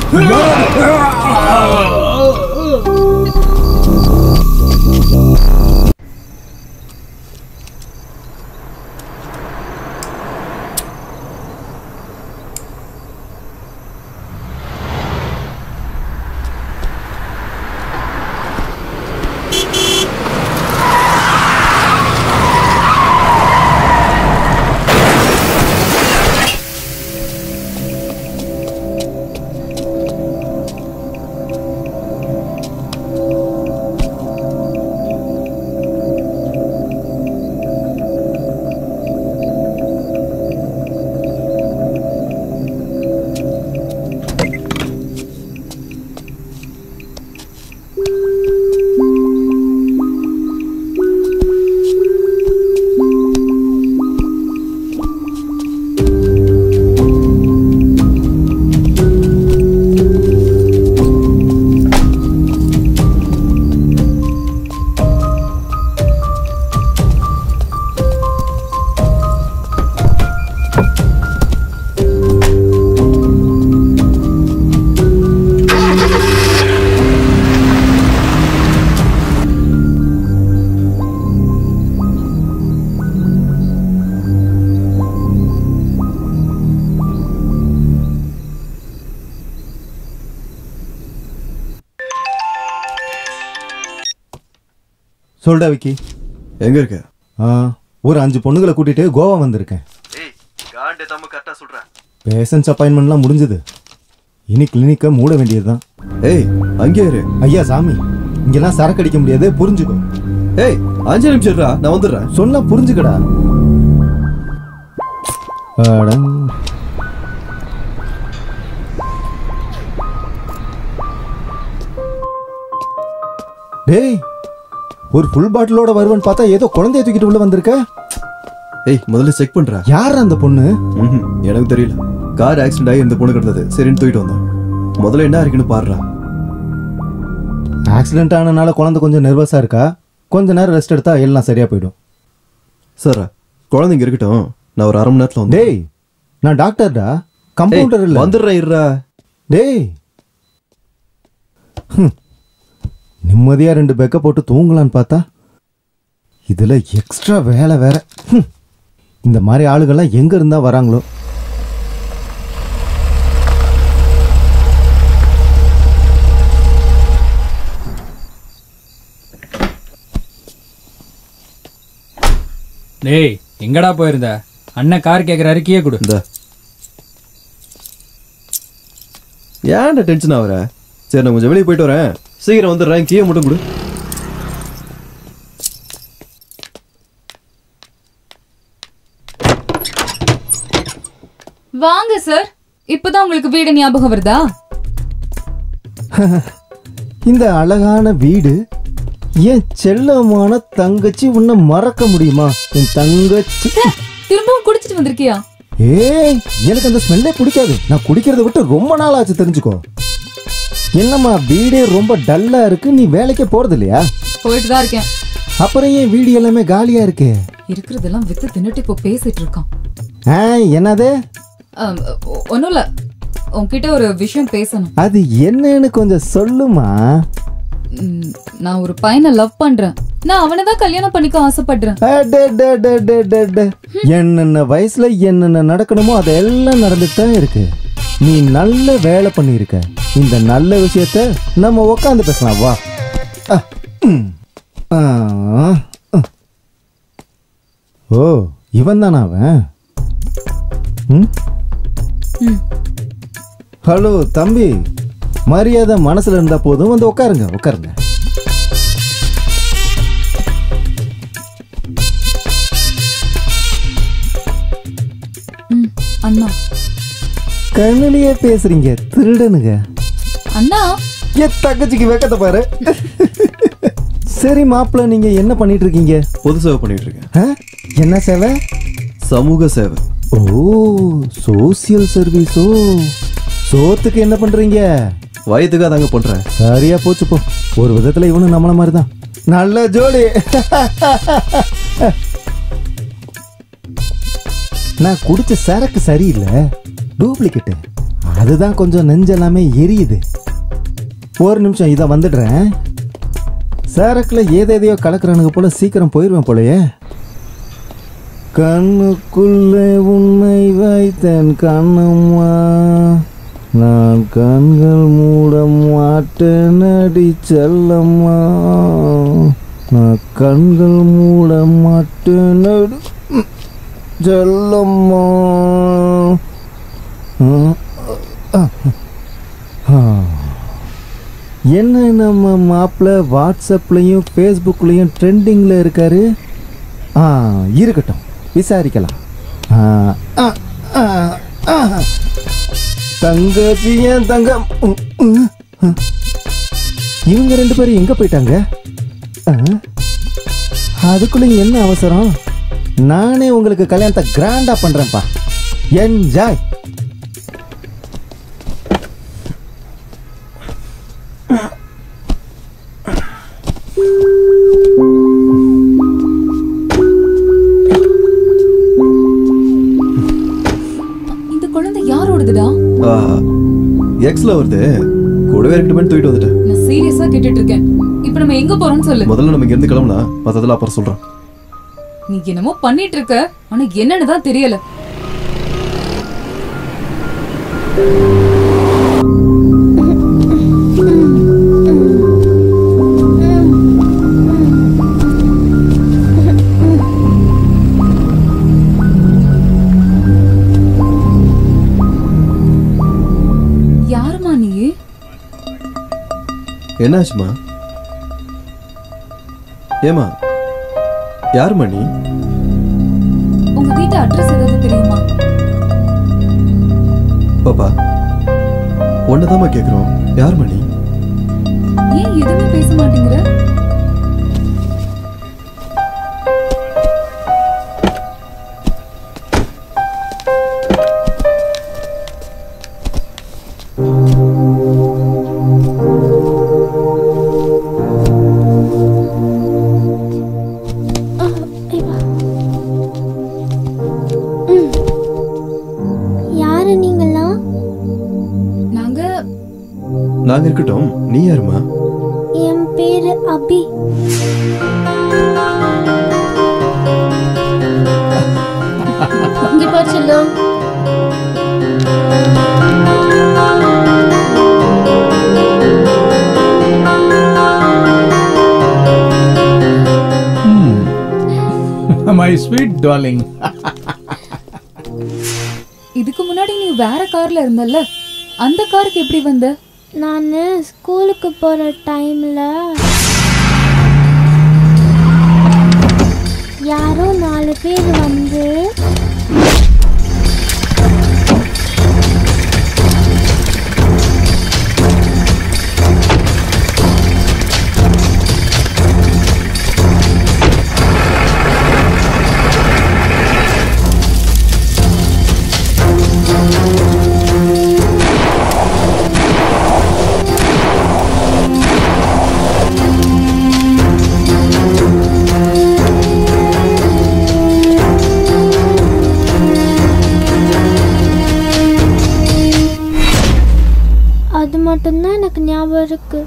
சொல்டா விக்கி எங்க இருக்க ஆ ஒரு அஞ்சு பொண்ணுங்களை கூட்டிட்டு கோவா வந்திருக்கேன் ஏய் காண்டே தம்ம கரெக்டா சொல்றேன் பேஷன்ஸ் அப்பாயின்மெண்ட்லாம் முடிஞ்சது இனி கிளினிக்கை மூட வேண்டியதுதான் ஏய் அங்கே இரு ஐயா சாமி இங்கெல்லாம் சரக்கு அடிக்க முடியாது புரிஞ்சுக்கோ ஏய் அஞ்சு நிமிஷம் இருடா நான் வந்துடுறேன் சொன்னா புரிஞ்சுக்கடா அடங். டேய் ஒரு ஃபுல் பாட்டிலோட வருவன் பார்த்தா ஏதோ குழந்தைய தூக்கிட்டு உள்ள வந்திருக்க ஏய் முதல்ல செக் பண்றேன் யார் அந்த பொண்ணு ம்ஹும், எனக்கு தெரியல கார் ஆக்சிடென்ட் ஆகி இந்த பொண்ணு கிடந்தது சரின்னு தூக்கிட்டு வந்தோம் முதல்ல என்ன இருக்குன்னு பாருடா ஆக்சிடென்ட் ஆனனால குழந்தை கொஞ்சம் நர்வஸா இருக்கா கொஞ்ச நேரம் ரெஸ்ட் எடுத்தா எல்லாம் சரியா போயிடும் சார் குழந்தைங்க இருக்கட்டும் நான் ஒரு அரை மணி நேரத்துல வந்து டேய் நான் டாக்டர்டா கம்பவுண்டர் இல்ல வந்துடுறேன் இருடா டேய் ஹம். நிம்மதியா ரெண்டு பெக்க போட்டு தூங்கலான்னு பார்த்தா இதுல எக்ஸ்ட்ரா வேலை வேற ஹம். இந்த மாதிரி ஆளுகள்லாம் எங்க இருந்தா வராங்களோ டேய் எங்கடா போயிருந்த அண்ணன் கார் கேட்குறாரு கீழே கொடு இந்த ஏன்டா டென்ஷன் ஆகுற சரி நான் கொஞ்சம் வெளியே போயிட்டு வரேன் சீக்கிரம் வந்துடுறேன் கீழே மட்டும் கொடு வாங்க சார் இப்பதான் உங்களுக்கு வீடு ஞாபகம் வருதா இந்த அழகான வீடு என் செல்லமான தங்கச்சி உன்னை மறக்க முடியுமா என் தங்கச்சி திரும்பவும் குடிச்சிட்டு வந்திருக்கியா ஏய் எனக்கு அந்த ஸ்மெல்லே பிடிக்காது நான் குடிக்கிறத விட்டு ரொம்ப நாள் ஆச்சு தெரிஞ்சுக்கோ என்னம்மா வீடே ரொம்ப டல்லா இருக்கு நீ வேலைக்கே போறது இல்லையா போயிட்டு தான் இருக்கேன் அப்புறம் ஏன் வீடு எல்லாமே காலியா இருக்கு இருக்கிறதெல்லாம் வித்து தின்னுட்டு இப்போ பேசிட்டு இருக்கான் ஆ என்னது ஆம், ஒ- ஒண்ணும் இல்ல உன்கிட்ட ஒரு விஷயம் பேசணும் அது என்னன்னு கொஞ்சம் சொல்லுமா ம், நான் ஒரு பையனை லவ் பண்றேன் நான் அவனை தான் கல்யாணம் பண்ணிக்க ஆசைப்படுறேன் அடடடடடடட. என்னென்ன வயசுல என்னென்ன நடக்கணுமோ அதெல்லாம் நடந்துட்டு தான் இருக்கு நீ நல்ல வேலை பண்ணியிருக்க இந்த நல்ல விஷயத்த நம்ம உக்காந்து பேசலாம் வா அ, ம். ஆ, அ. ஓ இவன் தானா அவன் ம்? ம். ஹலோ தம்பி மரியாதை மனசுல இருந்தா போதும் வந்து உட்காருங்க உட்காருங்க ம், அண்ணா கண்ணிலேயே பேசுறீங்க திருடனுங்க அண்ணா என் தங்கச்சிக்கு வெக்கத்தை பாரு சரி மாப்பிள்ள நீங்க என்ன பண்ணிட்டு இருக்கீங்க பொது சேவை பண்ணிட்டு இருக்கேன் ஆ? என்ன சேவை சமூக சேவை ஓ சோசியல் சர்வீஸோ சோத்துக்கு என்ன பண்றீங்க வயதுக்கு அதாங்க பண்றேன் சரியா போச்சு போ ஒரு விதத்துல இவனும் நம்மள மாதிரி தான் நல்ல ஜோடி நான் குடிச்ச சரக்கு சரியில்லை டூப்ளிகேட்டு அதுதான் கொஞ்சம் நெஞ்செல்லாமே எரியுது ஒரு நிமிஷம் இதை வந்துடுறேன் சரக்குல ஏதேதையோ கலக்குறானுங்க போல சீக்கிரம் போயிடுவேன் போலயே கண்ணுக்குள்ளே உன்னை வைத்தேன் கண்ணம்மா நான் கண்கள் மூட மாட்டேன் அடி செல்லம்மா நான் கண்கள் மூட மாட்டேன் அடி செல்லம்மா ஆ, ஆ. என்ன நம்ம மாப்பிள்ள வாட்ஸ்அப்லேயும் ஃபேஸ்புக்லேயும் ட்ரெண்டிங்கில் இருக்காரு ஆ இருக்கட்டும் விசாரிக்கலாம் ஆ, ஆ, ஆ, ஆ. தங்கச்சி ஏன் தங்கம் உம், உம், உம். இவங்க ரெண்டு பேரும் எங்க போயிட்டாங்க ஆ? அதுக்குள்ள என்ன அவசரம் நானே உங்களுக்கு கல்யாணத்தை கிராண்டா பண்றேன்ப்பா என்ஜாய் இந்த குழந்தை யாரோடதுடா எக்ஸ்ல வருது கூடவே இருக்கட்டுமே தூக்கிட்டு வந்துட்டேன் நான் சீரியஸா கேட்டுட்டு இருக்கேன் இப்போ நம்ம எங்க போறோம்னு சொல்லு முதல்ல நம்ம இங்க இருந்து கிளம்பலாம் மத்ததெல்லாம் அப்புறம் சொல்றேன் நீ என்னமோ பண்ணிட்டு இருக்க ஆனா என்னன்னு தான் தெரியல என்னாச்சுமா ஏமா யாரும்மா நீ உங்க வீட்டு அட்ரஸ் ஏதாவது தெரியுமா பாப்பா ஒன்னதாம்மா கேட்குறோம் யாரும்மா நீ ஏன் எதுவுமே பேச மாட்டேங்கிற யாரு நீங்களாம் நாங்க நாங்க இருக்கட்டும் நீ யாருமா என் பேரு அபி இங்க பாரு செல்லம் மை ஸ்வீட் டார்லிங் இதுக்கு முன்னாடி நீ வேற கார்ல இருந்தல்ல அந்த காருக்கு எப்படி வந்த நான் ஸ்கூலுக்கு போகிற டைமில் யாரோ நாலு பேர் வந்து அது மட்டும்தான் எனக்கு ஞாபகம் இருக்கு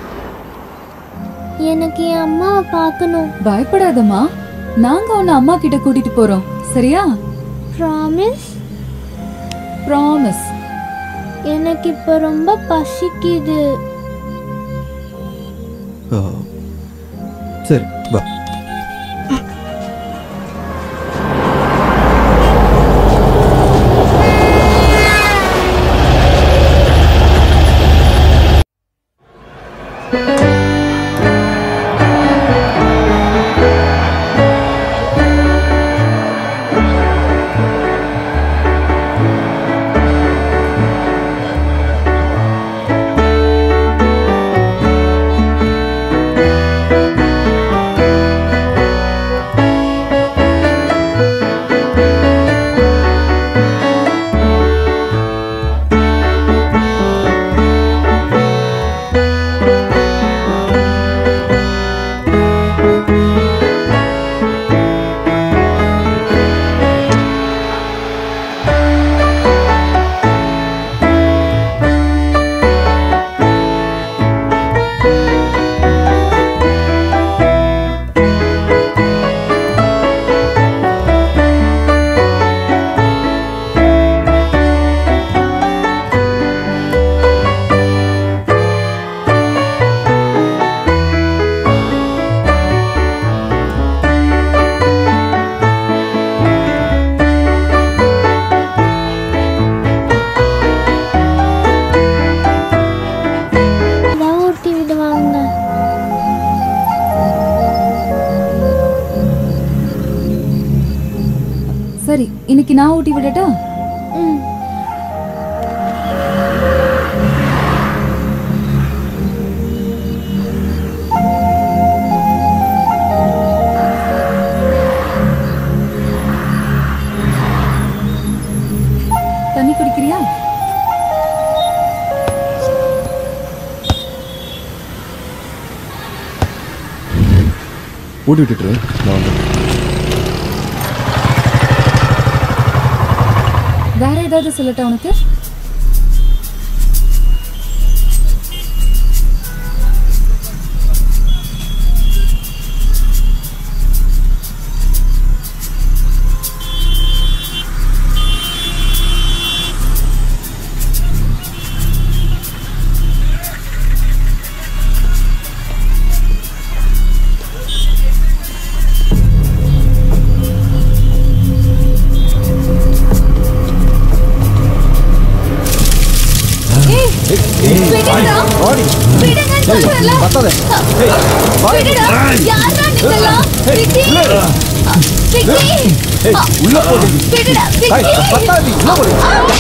எனக்கு என் அம்மாவை பார்க்கணும் பயப்படாதம்மா நாங்க உன்னை அம்மா கிட்ட கூட்டிட்டு போறோம் சரியா ப்ராமிஸ் ப்ராமிஸ் எனக்கு இப்போ ரொம்ப பசிக்குது ஆ, சரி வா தான் ஊட்டி விடுவாங்க சரி இன்னைக்கு நான் ஊட்டி விடட்டா ம் தண்ணி குடிக்கிறியா ஊட்டி விட்டுட்டு நான் வந்துடுறேன். வேற ஏதாவது சொல்லட்டா உனக்கு விடுடா. ஓடி விடுங்க ஏய், சொல்றேன்ல. பத்தாத. ஏய், வா. விடுடா. யார்ரா நீங்கெல்லாம்? விக்கி. விக்கி. ஏய், உள்ள போடு. விடுடா, விக்கி. ஏய், பத்தாது, உள்ள போடு.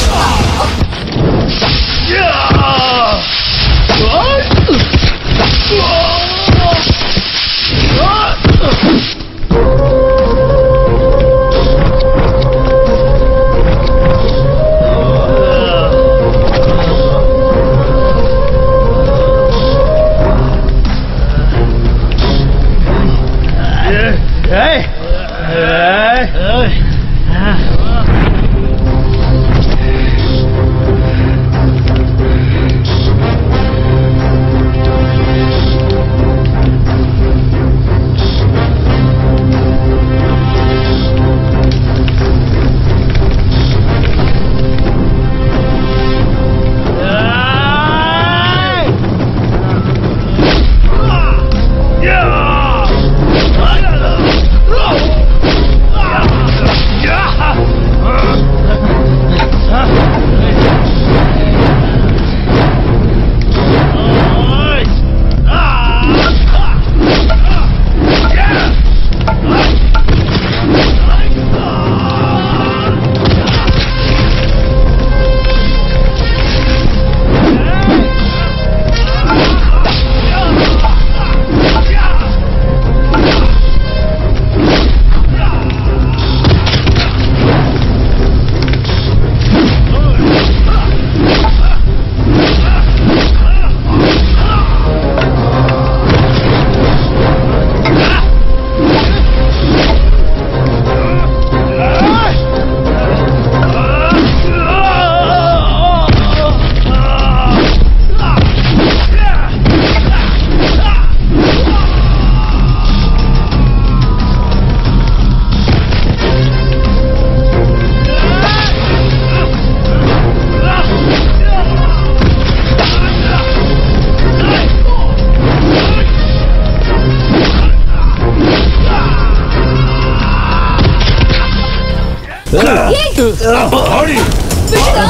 விடுடா.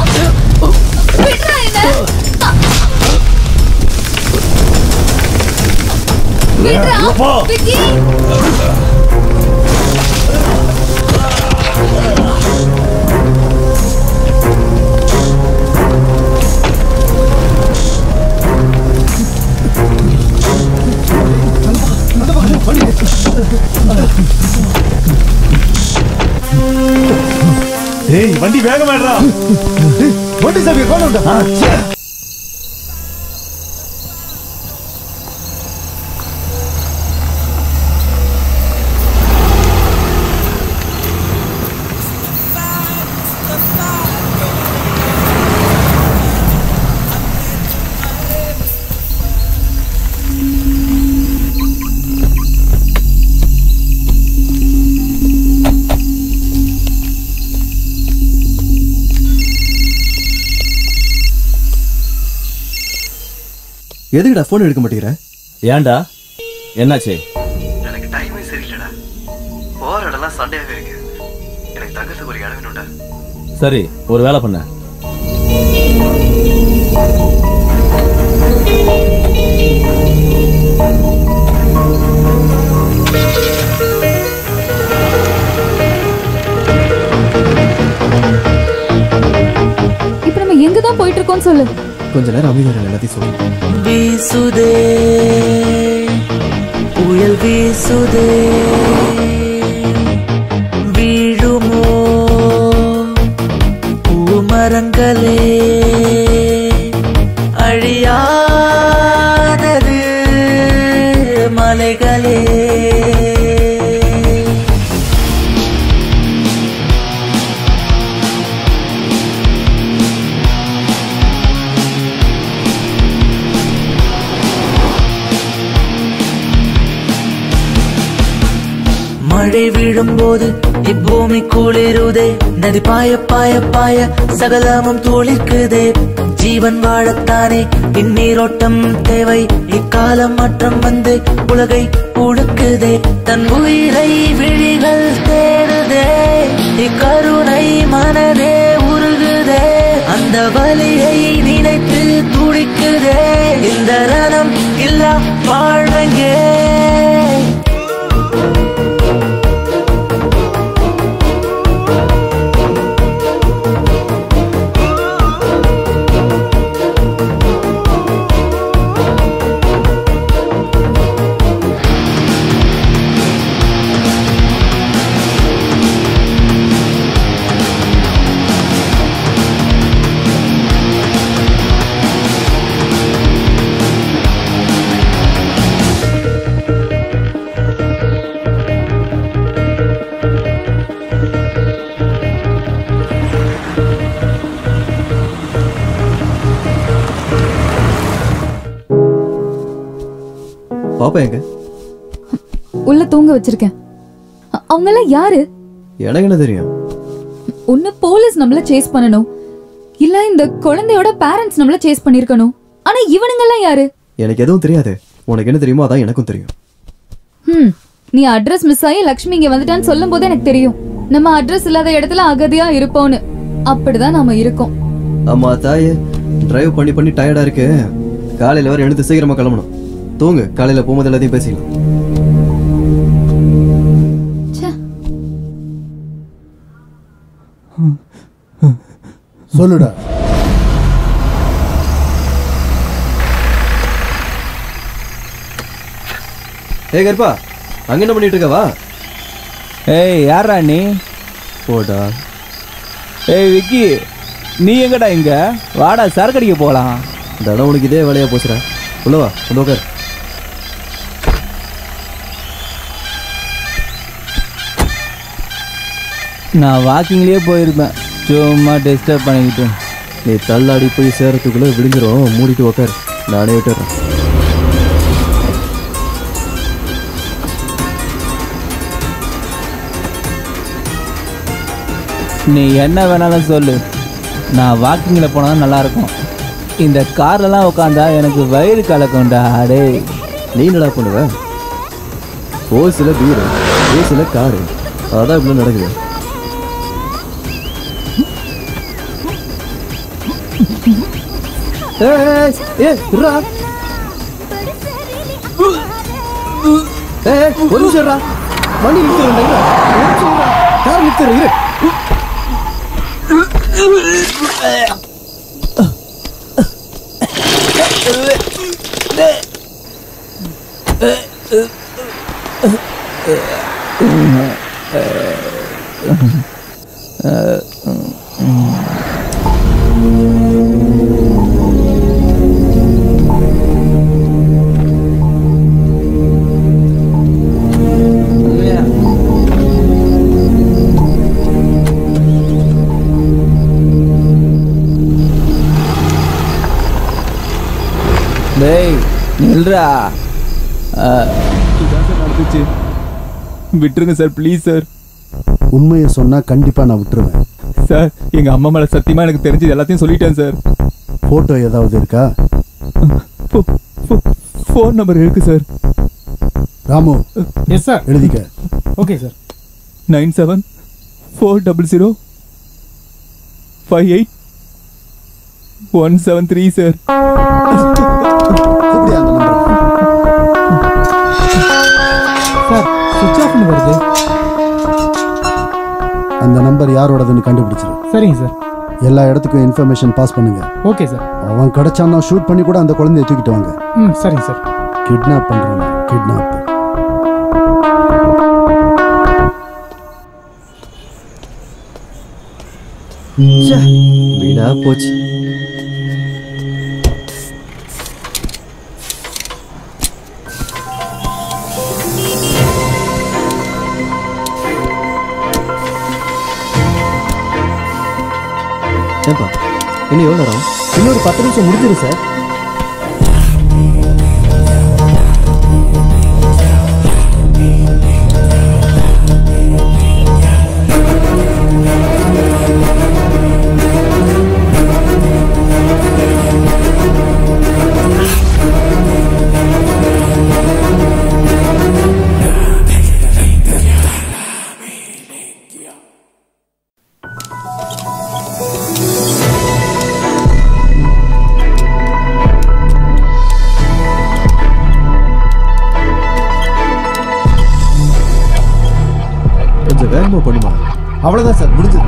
விடுடா என்ன. விடுடா. விக்கி. ஏய் வண்டி வேகமாடுறா வண்டி சாவியை கொண்டு வந்தா எதுக்குடா ஃபோன் எடுக்க மாட்டேங்கிற ஏன்டா என்னாச்சு எனக்கு டைமே சரியில்லடா போற இடம்லாம் சண்டையாவே இருக்கு எனக்கு தங்கத்துக்கு ஒரு இடம் வேணும்டா சரி ஒரு வேலை பண்ண இப்ப நம்ம எங்க தான் போயிட்டு இருக்கோம்னு சொல்லு கொஞ்ச நேரம் அமைதியாக எல்லாத்தையும் சொல்லு வீசுதே புயல் வீசுதே வீழுமோ பூமரங்களே அழியாதது மலைகளே மழை விழும்போது இப்பூமி குளிருதே நதி பாய பாய பாய சகலமும் துளிர்க்குதே ஜீவன் வாழத்தானே இந்நீரோட்டம் தேவை இக்காலம் மாற்றம் வந்து உலகை உழுக்குதே தன் உயிரை விழிகள் தேடுதே இக்கருணை மனதே உருகுதே அந்த அந்த வலியை நினைத்து துடிக்குதே இந்த ரணம் இல்லா வாழ்வங்கே பாப்பா எங்க உள்ள தூங்க வச்சிருக்கேன் அ- அவங்க எல்லாம் யாரு எனக்கு என்ன தெரியும் ஒண்ணு போலீஸ் நம்மள சேஸ் பண்ணணும் இல்ல இந்த குழந்தையோட பேரண்ட்ஸ் நம்மள சேஸ் பண்ணிருக்கணும் ஆனா இவனுங்க எல்லாம் யாரு எனக்கு எதுவும் தெரியாது உனக்கு என்ன தெரியுமோ அதான் எனக்கும் தெரியும் ஹம் நீ அட்ரஸ் மிஸ் ஆகி லக்ஷ்மி இங்க வந்துட்டான்னு சொல்லும் போது எனக்கு தெரியும் நம்ம அட்ரஸ் இல்லாத இடத்துல அகதியா இருப்போம்னு அப்படிதான் நாம இருக்கோம் அம்மா தாயே டிரைவ் பண்ணி பண்ணி டயர்டா இருக்கு காலையில வர எழுந்து சீக்கிரமா கிளம்பணும் தூங்கு காலையில போகும்போது எல்லாத்தையும் பேசிக்கலாம் சொல்லுடா ஏய் கருப்பா அங்க என்ன பண்ணிட்டு இருக்க வா ஏய் யாரா நீ போடா ஏய் விக்கி நீ எங்கடா இங்க வாடா சரக்கு அடிக்க போகலாம் தடம் உனக்கு இதே வேலையா போச்சுடா உள்ள வா வந்து உட்கார் நான் வாக்கிங்லயே போயிருப்பேன் சும்மா டிஸ்டர்ப் பண்ணிக்கிட்டு நீ தள்ளாடி போய் சேரத்துக்குள்ள விடிஞ்சிரும் மூடிட்டு உட்கார் நானே விட்டுறேன் நீ என்ன வேணாலும் சொல்லு நான் வாக்கிங்கில் போனால் நல்லா இருக்கும் இந்த கார்லலாம் உட்காந்தா எனக்கு வயிறு கலக்கும்டா அடே நீ என்னடா பண்ணுவ ஓசில பீரு ஏசில காரு அதான் இப்படி நடக்குது ஏய், ஏய், ஏய், இருடா. ஏய், ஏய், ஒரு நிமிஷம் இருடா. வண்டி நிறுத்திடுறேன்டா, இருடா. ஒரு நிமிஷம் இருடா. கார் நிறுத்திடுறேன், இரு. டேய் நில்றா நடந்துச்சு விட்டுருங்க சார் ப்ளீஸ் சார் உண்மையை சொன்னா கண்டிப்பா நான் விட்டுருவேன் சார் எங்க அம்மா மேல சத்தியமா எனக்கு தெரிஞ்சது எல்லாத்தையும் சொல்லிட்டேன் சார் போட்டோ ஏதாவது இருக்கா ஃபோன் நம்பர் இருக்கு சார் ராமு எஸ் சார் எழுதிக்க okay sir nine seven four double zero five eight one seven three sir sir சுவிட்ச் ஆஃப்னு வருது அந்த நம்பர் யாரோடதுன்னு கண்டுபிடிச்சிரு சரிங்க சார் எல்லா இடத்துக்கும் இன்ஃபர்மேஷன் பாஸ் பண்ணுங்க ஓகே சார் அவன் கிடைச்சான்னா ஷூட் பண்ணி கூட அந்த குழந்தைய தூக்கிட்டு வாங்க ம் சரிங்க சார் கிட்னாப் பண்றாங்க கிட்னாப் வீடா போச்சு ஏப்பா இன்னும் எவ்வளோ நேரம் இன்னொரு பத்து நிமிஷம் முடிஞ்சிடும் சார் தெரியாம பண்ணுமா அவ்வளவுதான் சார் முடிஞ்சது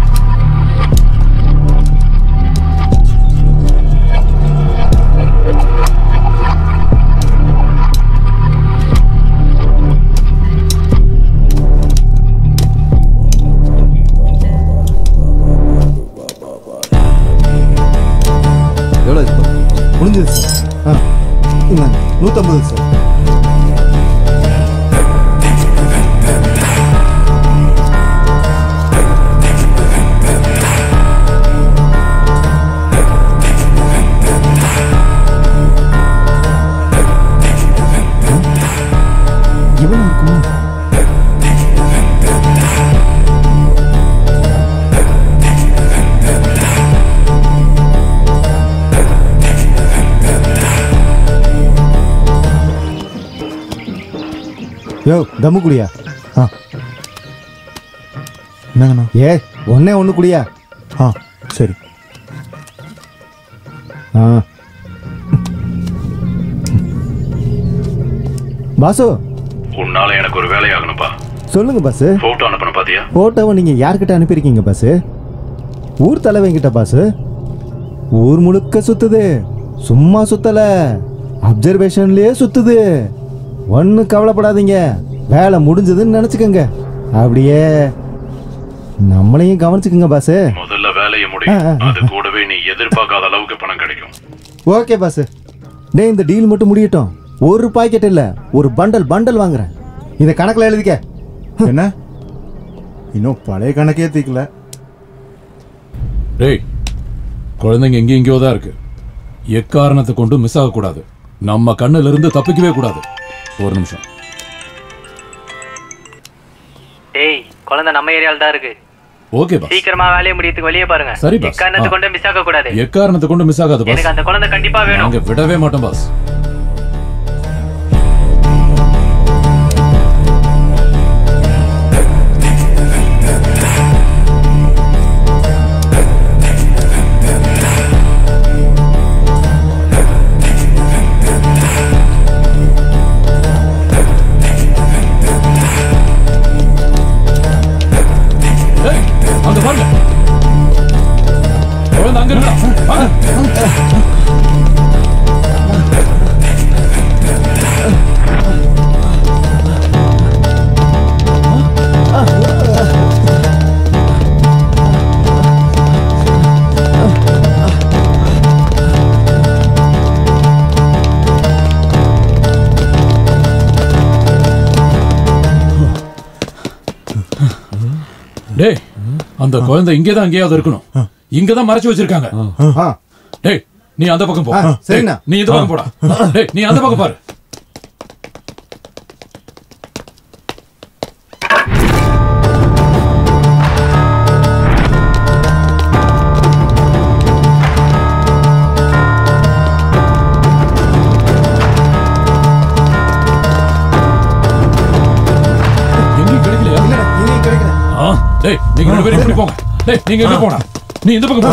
எவ்வளோ இப்போ முடிஞ்சது சார் ஆ இந்தாங்க நூற்றம்பது சார் இவன் இருக்குமா யோ தம்மு குடியா ஆ என்னங்கண்ணா ஏ ஒன்னே ஒன்று குடியா ஆ சரி ஆ பாசு உன்னால எனக்கு ஒரு வேலையாகணும்பா சொல்லுங்க பாசு போட்டோ அனுப்பணும் பாத்தியா போட்டோவை நீங்க யார்கிட்ட அனுப்பியிருக்கீங்க பாசு ஊர் தலைவங்கிட்ட பாசு ஊர் முழுக்க சுத்துது சும்மா சுத்தல அப்சர்வேஷன்லயே சுத்துது ஒன்றும் கவலைப்படாதீங்க வேலை முடிஞ்சதுன்னு நினச்சிக்கோங்க அப்படியே நம்மளையும் கவனிச்சுக்குங்க பாசு முதல்ல வேலையை முடி ஆ, ஆ, ஆ. அது கூடவே நீ எதிர்பார்க்காத அளவுக்கு பணம் கிடைக்கும் ஓகே பாசு டேய் இந்த டீல் மட்டும் முடியட்டும் ஒரு பாக்கெட் இல்ல ஒரு பண்டல் பண்டல் வாங்குறேன் இதை கணக்கில் எழுதிக்க என்ன இன்னும் பழைய கணக்கே தீக்கல டேய் குழந்தைங்க எங்கேயும் எங்கேயோ தான் இருக்கு எக்காரணத்தை கொண்டு மிஸ் ஆகக்கூடாது நம்ம கண்ணுல இருந்து தப்பிக்கவே கூடாது ஒரு நிமிஷம் டேய் குழந்தை நம்ம ஏரியால தான் இருக்கு ஓகே பாஸ் சீக்கிரமா வேலையை முடியறதுக்கு வெளியே பாருங்க சரி பாஸ். எக்காரணத்தை ஆ. கொண்டு மிஸ் ஆக கூடாது எக்காரணத்தை கொண்டு மிஸ் ஆகாது பாஸ் எனக்கு அந்த குழந்தை கண்டிப்பா வேணும் நாங்க விடவே மாட்டோம் பாஸ் ஏய், அங்க பாருங்க குழந்தை அங்க இருக்கா வாங்க. டேய் அந்த குழந்தை இங்கே தான் எங்கேயாவது இருக்கணும் இங்க தான் மறைச்சு வச்சிருக்காங்க டேய் நீ அந்த பக்கம் போ ஆ, சரிண்ணா. டேய், நீ இந்த பக்கம் போடா டேய் நீ அந்த பக்கம் பாரு எங்கேயும் கிடைக்கலையா ஆ, டேய் நீங்க ரெண்டு பேரும் இப்படி போங்க டேய் நீங்க எங்க போனா நீ இந்த பக்கம் போ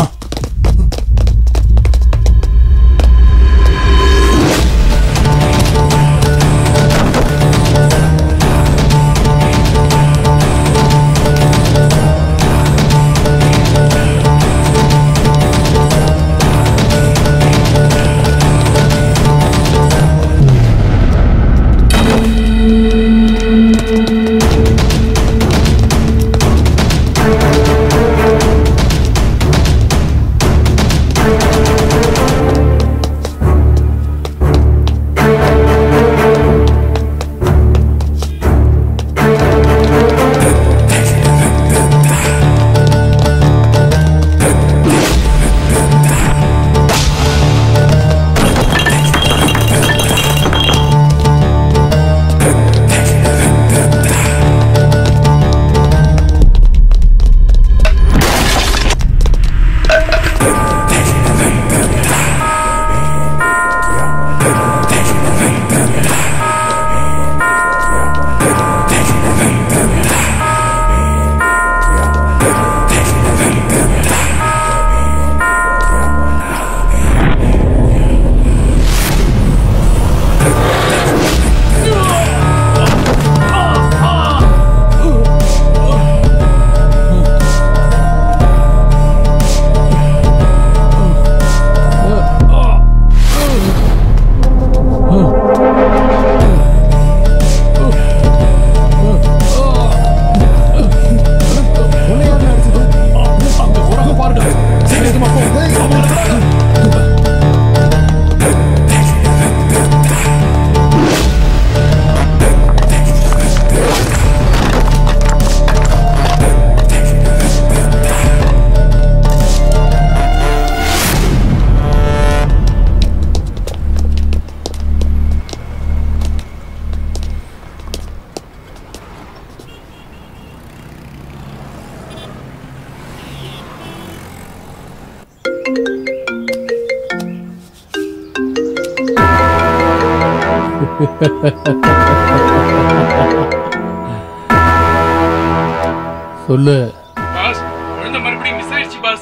சொல்லு பாஸ் குழந்தை மறுபடியும் மிஸ் ஆயிடுச்சு பாஸ்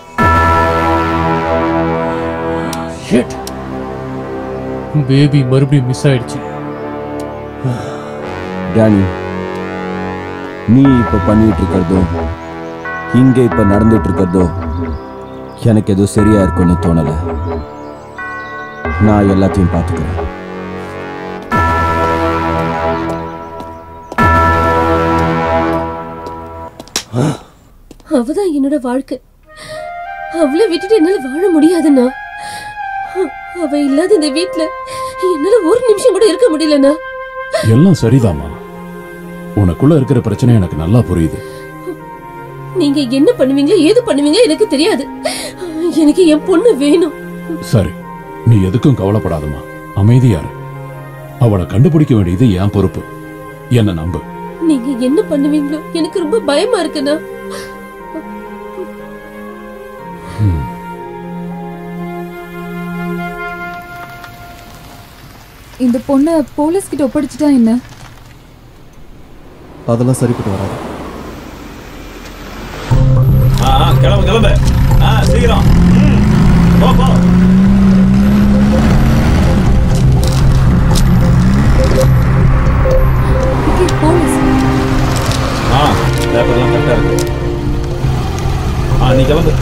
பேபி மறுபடியும் மிஸ் ஆயிடுச்சு டேனி நீ இப்ப பண்ணிட்டு இருக்கிறதோ இங்க இப்ப நடந்துட்டு இருக்கிறதோ எனக்கு எதுவும் சரியா இருக்கும்னு தோணல நான் எல்லாத்தையும் பார்த்துக்கிறேன் அவதான் என்னோட வாழ்க்கை அவளை விட்டுட்டு என்னால வாழ முடியாதுண்ணா அவ இல்லாத இந்த வீட்ல என்னால ஒரு நிமிஷம் கூட இருக்க முடியலண்ணா எல்லாம் சரிதாம்மா உனக்குள்ள இருக்கிற பிரச்சனை எனக்கு நல்லா புரியுது நீங்க என்ன பண்ணுவீங்க ஏது பண்ணுவீங்க எனக்கு தெரியாது எனக்கு என் பொண்ணு வேணும் சரி நீ எதுக்கும் கவலைப்படாதம்மா அமைதியா இரு அவளை கண்டுபிடிக்க வேண்டியது என் பொறுப்பு என்ன நம்பு நீங்க என்ன பண்ணுவீங்களோ எனக்கு ரொம்ப பயமா இருக்குண்ணா இந்த பொண்ணை போலீஸ் கிட்ட ஒப்படைச்சிட்டா என்ன அதெல்லாம் சரிப்பட்டு வராது ஆ ஆ, கிளம்பு கிளம்பு ஆ சீக்கிரம் ம், போ போ போலீஸ் ஆ பேப்பர்லாம் கரெக்டாக இருக்கு ஆ நீ கிளம்பு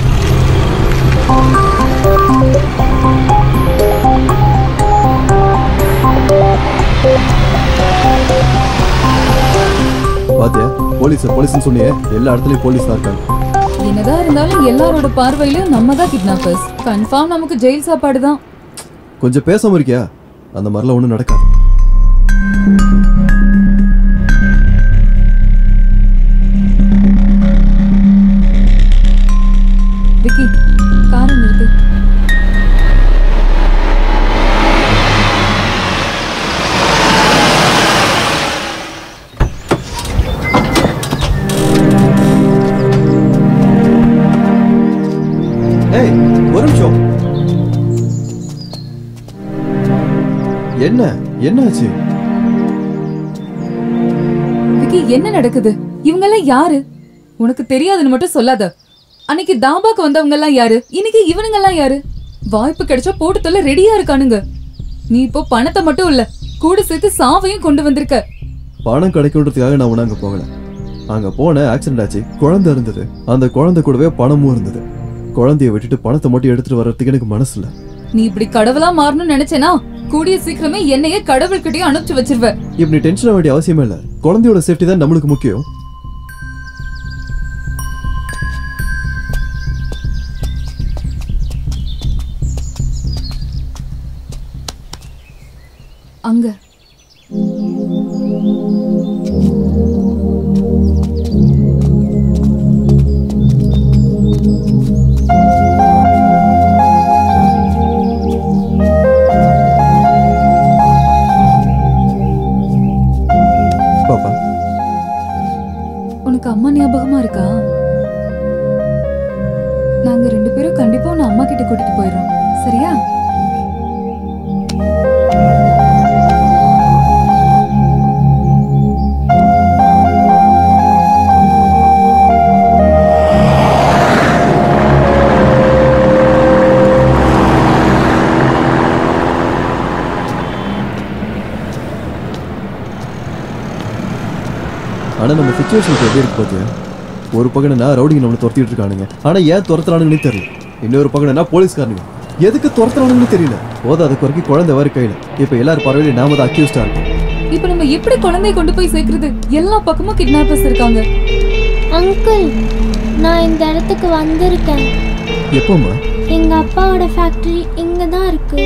பாத்தியா போலீஸ் போலீஸ்னு சொன்னியே எல்லா இடத்துலயும் போலீஸ் தான் இருக்காங்க என்னதான் இருந்தாலும் எல்லாரோட பார்வையிலும் நம்ம தான் கிட்னாப்பர்ஸ் கன்ஃபார்ம் நமக்கு ஜெயில் சாப்பாடு தான் கொஞ்சம் பேசாம இருக்கியா அந்த மாதிரிலாம் ஒண்ணும் நடக்காது விக்கி காரை நிறுத்து ஏய் ஒரு நிமிஷம் என்ன என்னாச்சு விக்கி என்ன நடக்குது இவங்க எல்லாம் யாரு உனக்கு தெரியாதுன்னு மட்டும் சொல்லாத அன்னைக்கு தாபாக்கு வந்தவங்க எல்லாம் யாரு இன்னைக்கு இவனுங்க எல்லாம் யாரு வாய்ப்பு கிடைச்சா போட்டு தொல்ல ரெடியா இருக்கானுங்க நீ இப்போ பணத்தை மட்டும் இல்ல கூட சேர்த்து சாவையும் கொண்டு வந்திருக்க பணம் கிடைக்குன்றதுக்காக நான் ஒண்ணு அங்க போகல அங்க போன ஆக்சிடென்ட் ஆச்சு குழந்தை இருந்தது அந்த குழந்தை கூடவே பணமும் இருந்தது குழந்தைய விட்டுட்டு பணத்தை மட்டும் எடுத்துட்டு வர்றதுக்கு எனக்கு மனசு இல்ல நீ இப்படி கடவுளா மாறணும்னு நினைச்சேனா கூடிய சீக்கிரமே என்னையே கடவுள்கிட்டயும் அனுப்பிச்சு வச்சிருவ இப்படி டென்ஷன் ஆக வேண்டிய அவசியமே இல்ல குழந்தையோட சேஃப்டி தான் நம்மளுக்கு முக்கியம் அங்க பாப்பா உனக்கு அம்மா ஞாபகமா இருக்கா நாங்க ரெண்டு பேரும் கண்டிப்பா உன்னை அம்மா கிட்ட கூட்டிட்டு போயிடுறோம் சரியா ஆனா நம்ம சுச்சுவேஷன் எப்படி இருக்கு பாத்தியா ஒரு பக்கம் நான் ரவுடிங்க நம்மளை துரத்திட்டு இருக்கானுங்க ஆனா ஏன் துரத்துறானுங்கன்னு தெரியல இன்னொரு பக்கம் என்ன போலீஸ்காரனுங்க எதுக்கு துரத்துறானுங்கன்னு தெரியல போதாத குறைக்கு குழந்தை வேற கையில இப்ப எல்லாரும் பார்வையில நாம தான் அக்யூஸ்டா இருக்கோம் இப்ப நம்ம எப்படி குழந்தைய கொண்டு போய் சேர்க்கறது எல்லா பக்கமும் கிட்னாப்பர்ஸ் இருக்காங்க அங்கிள் நான் இந்த இடத்துக்கு வந்திருக்கேன் எப்போம்மா எங்க அப்பாவோட ஃபேக்டரி இங்க தான் இருக்கு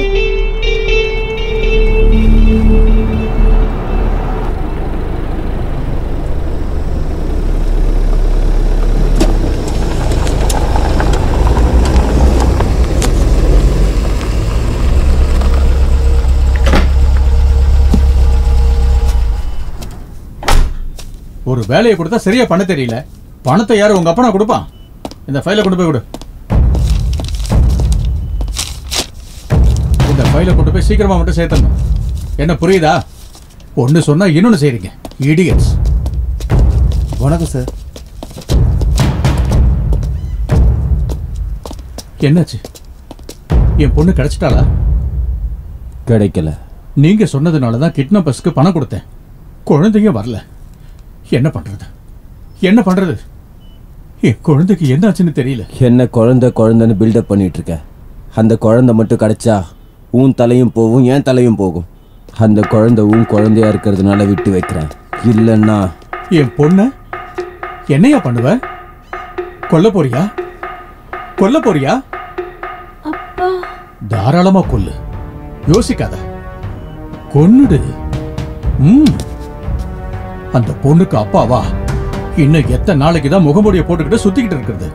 ஒரு வேலையை கொடுத்தா சரியா பண்ண தெரியல பணத்தை யாரு உங்க அப்பனா கொடுப்பான் இந்த ஃபைலை கொண்டு போய் விடு இந்த ஃபைலை கொண்டு போய் சீக்கிரமா மட்டும் சேர்த்தணும் என்ன புரியுதா ஒன்னு சொன்னா இன்னொன்னு செய்றீங்க இடியட்ஸ் வணக்கம் சார் என்னாச்சு என் பொண்ணு கிடைச்சிட்டாளா கிடைக்கல நீங்க சொன்னதுனால தான் கிட்னாப்பர்ஸ்க்கு பணம் கொடுத்தேன் குழந்தைங்க வரல என்ன பண்றது என்ன பண்றது என் குழந்தைக்கு என்ன ஆச்சுன்னு தெரியல என்ன குழந்தை குழந்தைன்னு பில்டப் பண்ணிட்டு இருக்க அந்த குழந்தை மட்டும் கிடைச்சா உன் தலையும் போகும் என் தலையும் போகும் அந்த குழந்தை உன் குழந்தையா இருக்கிறதுனால விட்டு வைக்கிறேன் இல்லைன்னா என் பொண்ண என்னையா பண்ணுவ கொல்ல போறியா கொல்ல போறியா தாராளமா கொல்லு யோசிக்காத கொன்னுடு ம் அந்த பொண்ணுக்கு அப்பாவா இன்னும் எத்தனை நாளைக்கு தான் முகமூடிய போட்டுக்கிட்டு சுத்திக்கிட்டு இருக்கிறது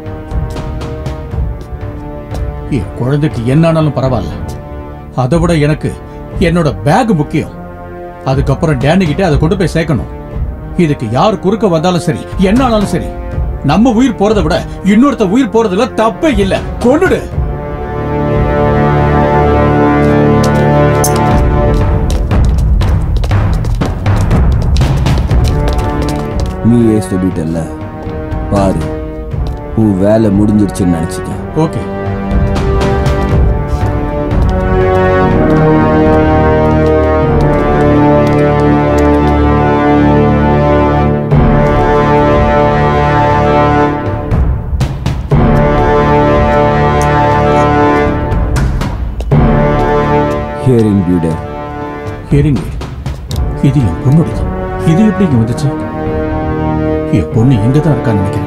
என் குழந்தைக்கு என்ன ஆனாலும் பரவாயில்ல அதை விட எனக்கு என்னோட பேக் முக்கியம் அதுக்கப்புறம் டேனி கிட்ட அதை கொண்டு போய் சேர்க்கணும் இதுக்கு யார் குறுக்க வந்தாலும் சரி என்ன ஆனாலும் சரி நம்ம உயிர் போறதை விட இன்னொருத்த உயிர் போறதுல தப்பே இல்ல கொண்டுடு நீயே சொல்லிட்டல்ல பாரு உன் வேலை முடிஞ்சிருச்சுன்னு நினைச்சிக்க ஓகே ஹியரிங் பியூடர் ஹியரிங் இது என் பொண்ணுடையது இது எப்படி இங்க வந்துச்சு என் பொண்ணு எங்க தான் இருக்கான்னு நினைக்கிறேன்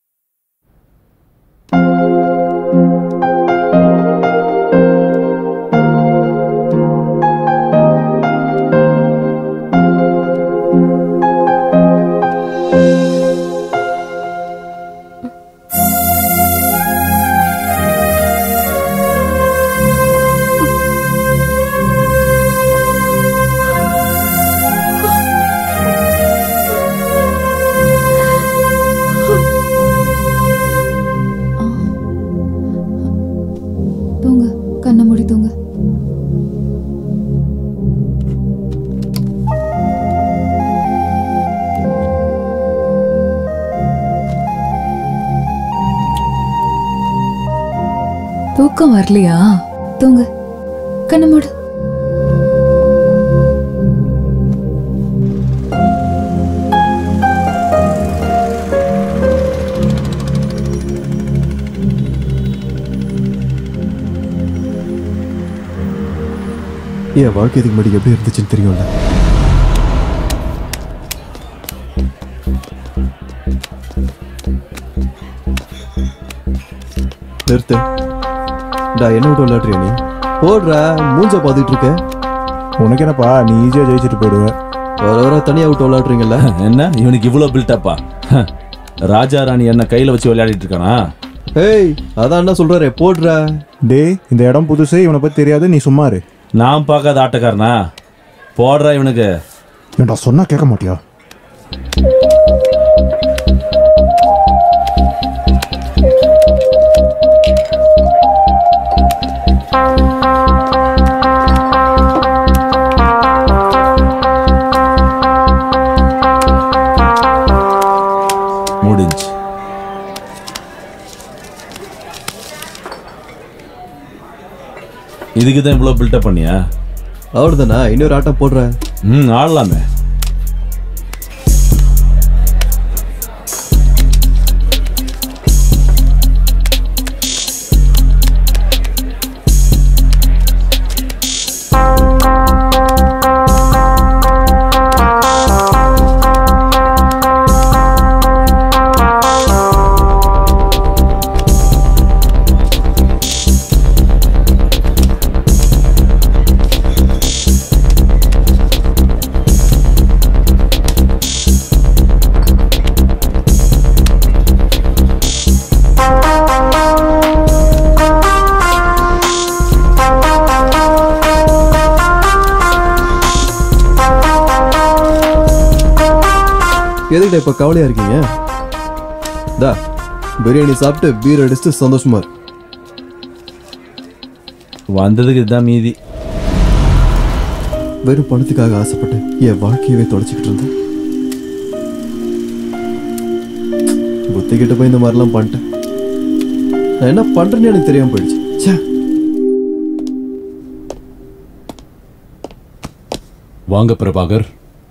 தூங்க கண்ணை மூடி தூங்க தூக்கம் வரலையா தூங்க கண்ணை மூடு என் வாழ்க்கை இதுக்கு முன்னாடி எப்படி இருந்துச்சுன்னு தெரியும்ல நிறுத்து டா என்ன விட்டு விளையாடுறியா நீ போடுற மூஞ்ச பாத்துட்டு இருக்க உனக்கு என்னப்பா நீ ஈஸியாக ஜெயிச்சுட்டு போயிடுவ வர வர தனியா விட்டு விளையாடுறீங்கல்ல என்ன இவனுக்கு இவ்வளவு பில்டப்பா ராஜா ராணி என்ன கையில வச்சு விளையாடிட்டு இருக்கானா ஏய் அதான் என்ன சொல்றாரு போடுற டேய் இந்த இடம் புதுசு இவனை பத்தி தெரியாது நீ சும்மா இரு நான் பார்க்காத ஆட்டக்காரனா போடுறா இவனுக்கு ஏன்டா சொன்னா கேட்க மாட்டியா முடிஞ்சு இதுக்கு தான் இவ்வளோ பில்டப் பண்ணியா அவ்வளோதானா இன்னொரு ஆட்டம் போடுற ம் ஆடலாமே எதுக்கிட்ட இப்ப கவலையா இருக்கீங்க தா பிரியாணி சாப்பிட்டு பீர் அடிச்சுட்டு சந்தோஷமா இரு வந்ததுக்கு இதுதான் மீதி வெறும் பணத்துக்காக ஆசைப்பட்டு என் வாழ்க்கையவே தொலைச்சிக்கிட்டு இருந்தேன் புத்தி கிட்ட போய் இந்த மாதிரிலாம் பண்ணிட்டேன் நான் என்ன பண்றேன்னு எனக்கு தெரியாம போயிடுச்சு ச்சே வாங்க பிரபாகர்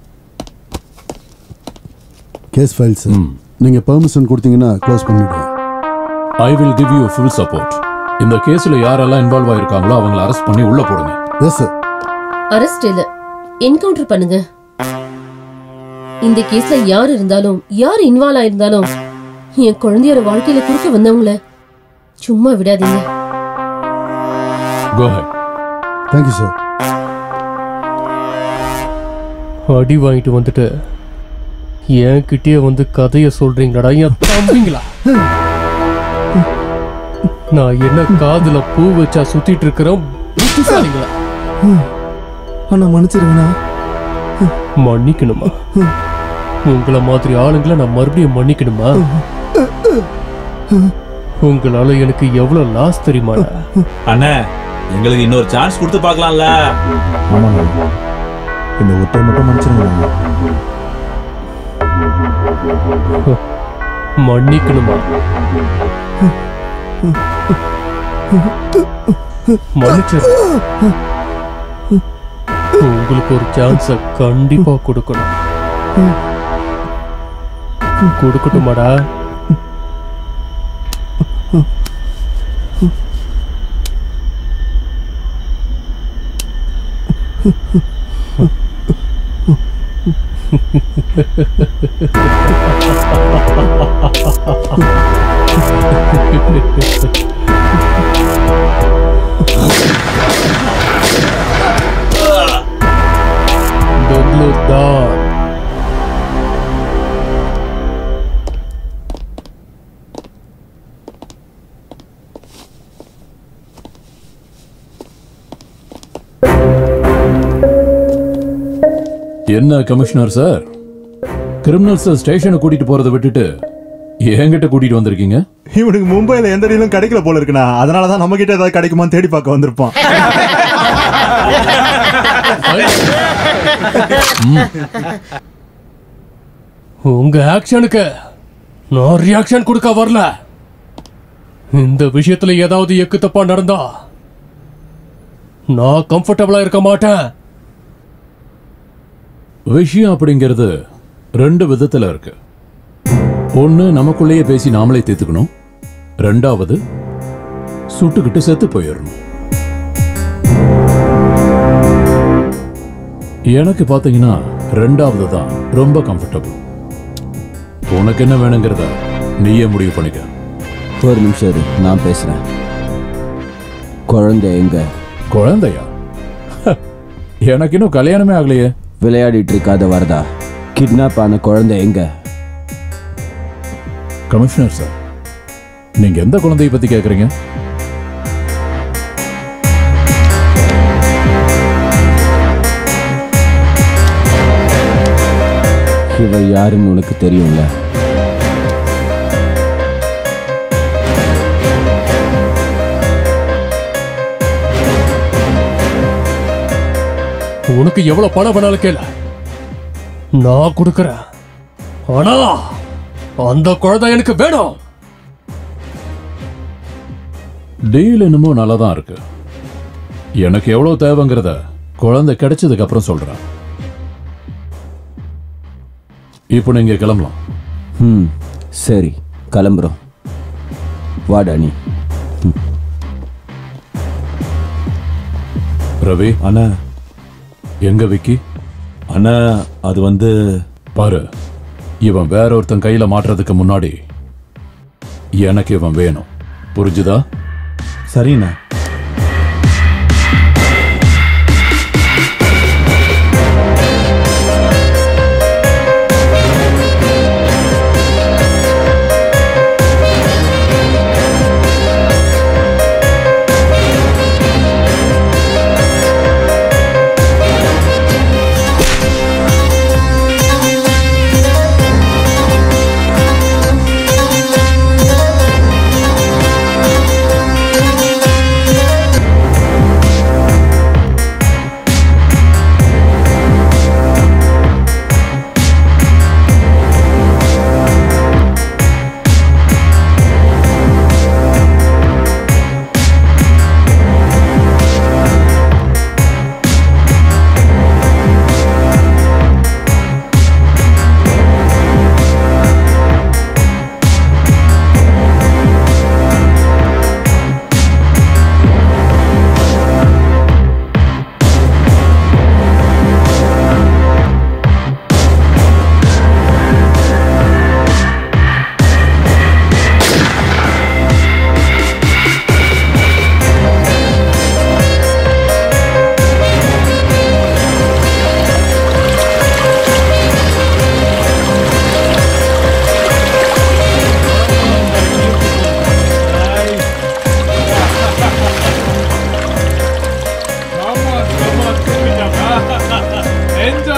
கேஸ் ஃபைல்ஸ் நீங்க பெர்மிஷன் கொடுத்தீங்கன்னா க்ளோஸ் பண்ணிடுவேன் I will give you full support இந்த கேஸ்ல யாரெல்லாம் இன்வால்வ் ஆயிருக்காங்களோ அவங்கள அரெஸ்ட் பண்ணி உள்ள போடுங்க எஸ் சார் அரெஸ்ட் இல்ல என்கவுண்டர் பண்ணுங்க இந்த கேஸ்ல யார் இருந்தாலும் யார் இன்வால்வ் ஆயிருந்தாலும் என் குழந்தையோட வாழ்க்கையில குறுக்க வந்தவங்கள சும்மா விடாதீங்க கோ ஹெட் தேங்க்யூ சார் அடி வாங்கிட்டு வந்துட்டு என்கிட்டயே வந்து கதைய சொல்றீங்களாடா என் தம்பிங்களா நான் என்ன காதுல பூ வச்சா சுத்திட்டு இருக்கிறேன் புத்திசாலிங்களா அண்ணா மன்னிச்சிருங்கண்ணா மன்னிக்கணுமா உங்கள மாதிரி ஆளுங்களை நான் மறுபடியும் மன்னிக்கணுமா உங்களால எனக்கு எவ்வளவு லாஸ் தெரியுமாடா அண்ணே எங்களுக்கு இன்னொரு சான்ஸ் கொடுத்து பார்க்கலாம்ல ஆமாண்ணா இந்த ஒற்றை மட்டும் மன்னிச்சிருங்கண்ணா மன்னிக்கணுமா மன்னிச்சு உங்களுக்கு ஒரு சான்ஸ கண்டிப்பா கொடுக்கணும் கொடுக்கட்டுமாடா Dodlodar. என்ன கமிஷனர் சார் கிரிமினல்ஸ் ஸ்டேஷனை கூட்டிட்டு போறதை விட்டுட்டு என்கிட்ட கூட்டிட்டு வந்திருக்கீங்க இவனுக்கு மும்பைல எந்த டீலும் கிடைக்கல போல இருக்குண்ணா அதனால தான் நம்ம கிட்ட ஏதாவது கிடைக்குமான்னு தேடி பார்க்க வந்திருப்பான் உங்க ஆக்ஷனுக்கு நான் ரியாக்ஷன் கொடுக்க வரல இந்த விஷயத்துல ஏதாவது எக்கு தப்பா நடந்தா நான் கம்ஃபர்டபுளா இருக்க மாட்டேன் விஷயம் அப்படிங்கிறது ரெண்டு விதத்துல இருக்கு ஒண்ணு நமக்குள்ளேயே பேசி நாமளே தீர்த்துக்கணும் ரெண்டாவது சுட்டுக்கிட்டு செத்து போயிடணும் எனக்கு பாத்தீங்கன்னா ரெண்டாவது தான் ரொம்ப கம்ஃபர்டபுள் உனக்கு என்ன வேணுங்கிறத நீயே முடிவு பண்ணிக்க ஒரு நிமிஷம் இரு நான் பேசுறேன் குழந்தை எங்க குழந்தையா எனக்கு இன்னும் கல்யாணமே ஆகலையே விளையாடிட்டு இருக்காத வரதா கிட்னாப் ஆன குழந்தை எங்க கமிஷனர் சார் நீங்க எந்த குழந்தையை பத்தி கேக்குறீங்க இவ யாருன்னு உனக்கு தெரியும்ல உனக்கு எவ்வளவு பணம் வேணாலும் கேள நான் கொடுக்கறேன் ஆனா அந்த குழந்தை எனக்கு வேணும் டீல் என்னமோ நல்லா தான் இருக்கு எனக்கு எவ்வளவு தேவைங்கிறத குழந்தை கிடைச்சதுக்கு அப்புறம் சொல்றேன் இப்போ நீங்க கிளம்பலாம் ம் சரி கிளம்புறோம் வாடா நீ ரவி அண்ணா எங்க விக்கி அண்ணா அது வந்து பாரு இவன் வேற ஒருத்தன் கையில மாட்டுறதுக்கு முன்னாடி எனக்கு இவன் வேணும் புரிஞ்சுதா சரிண்ணா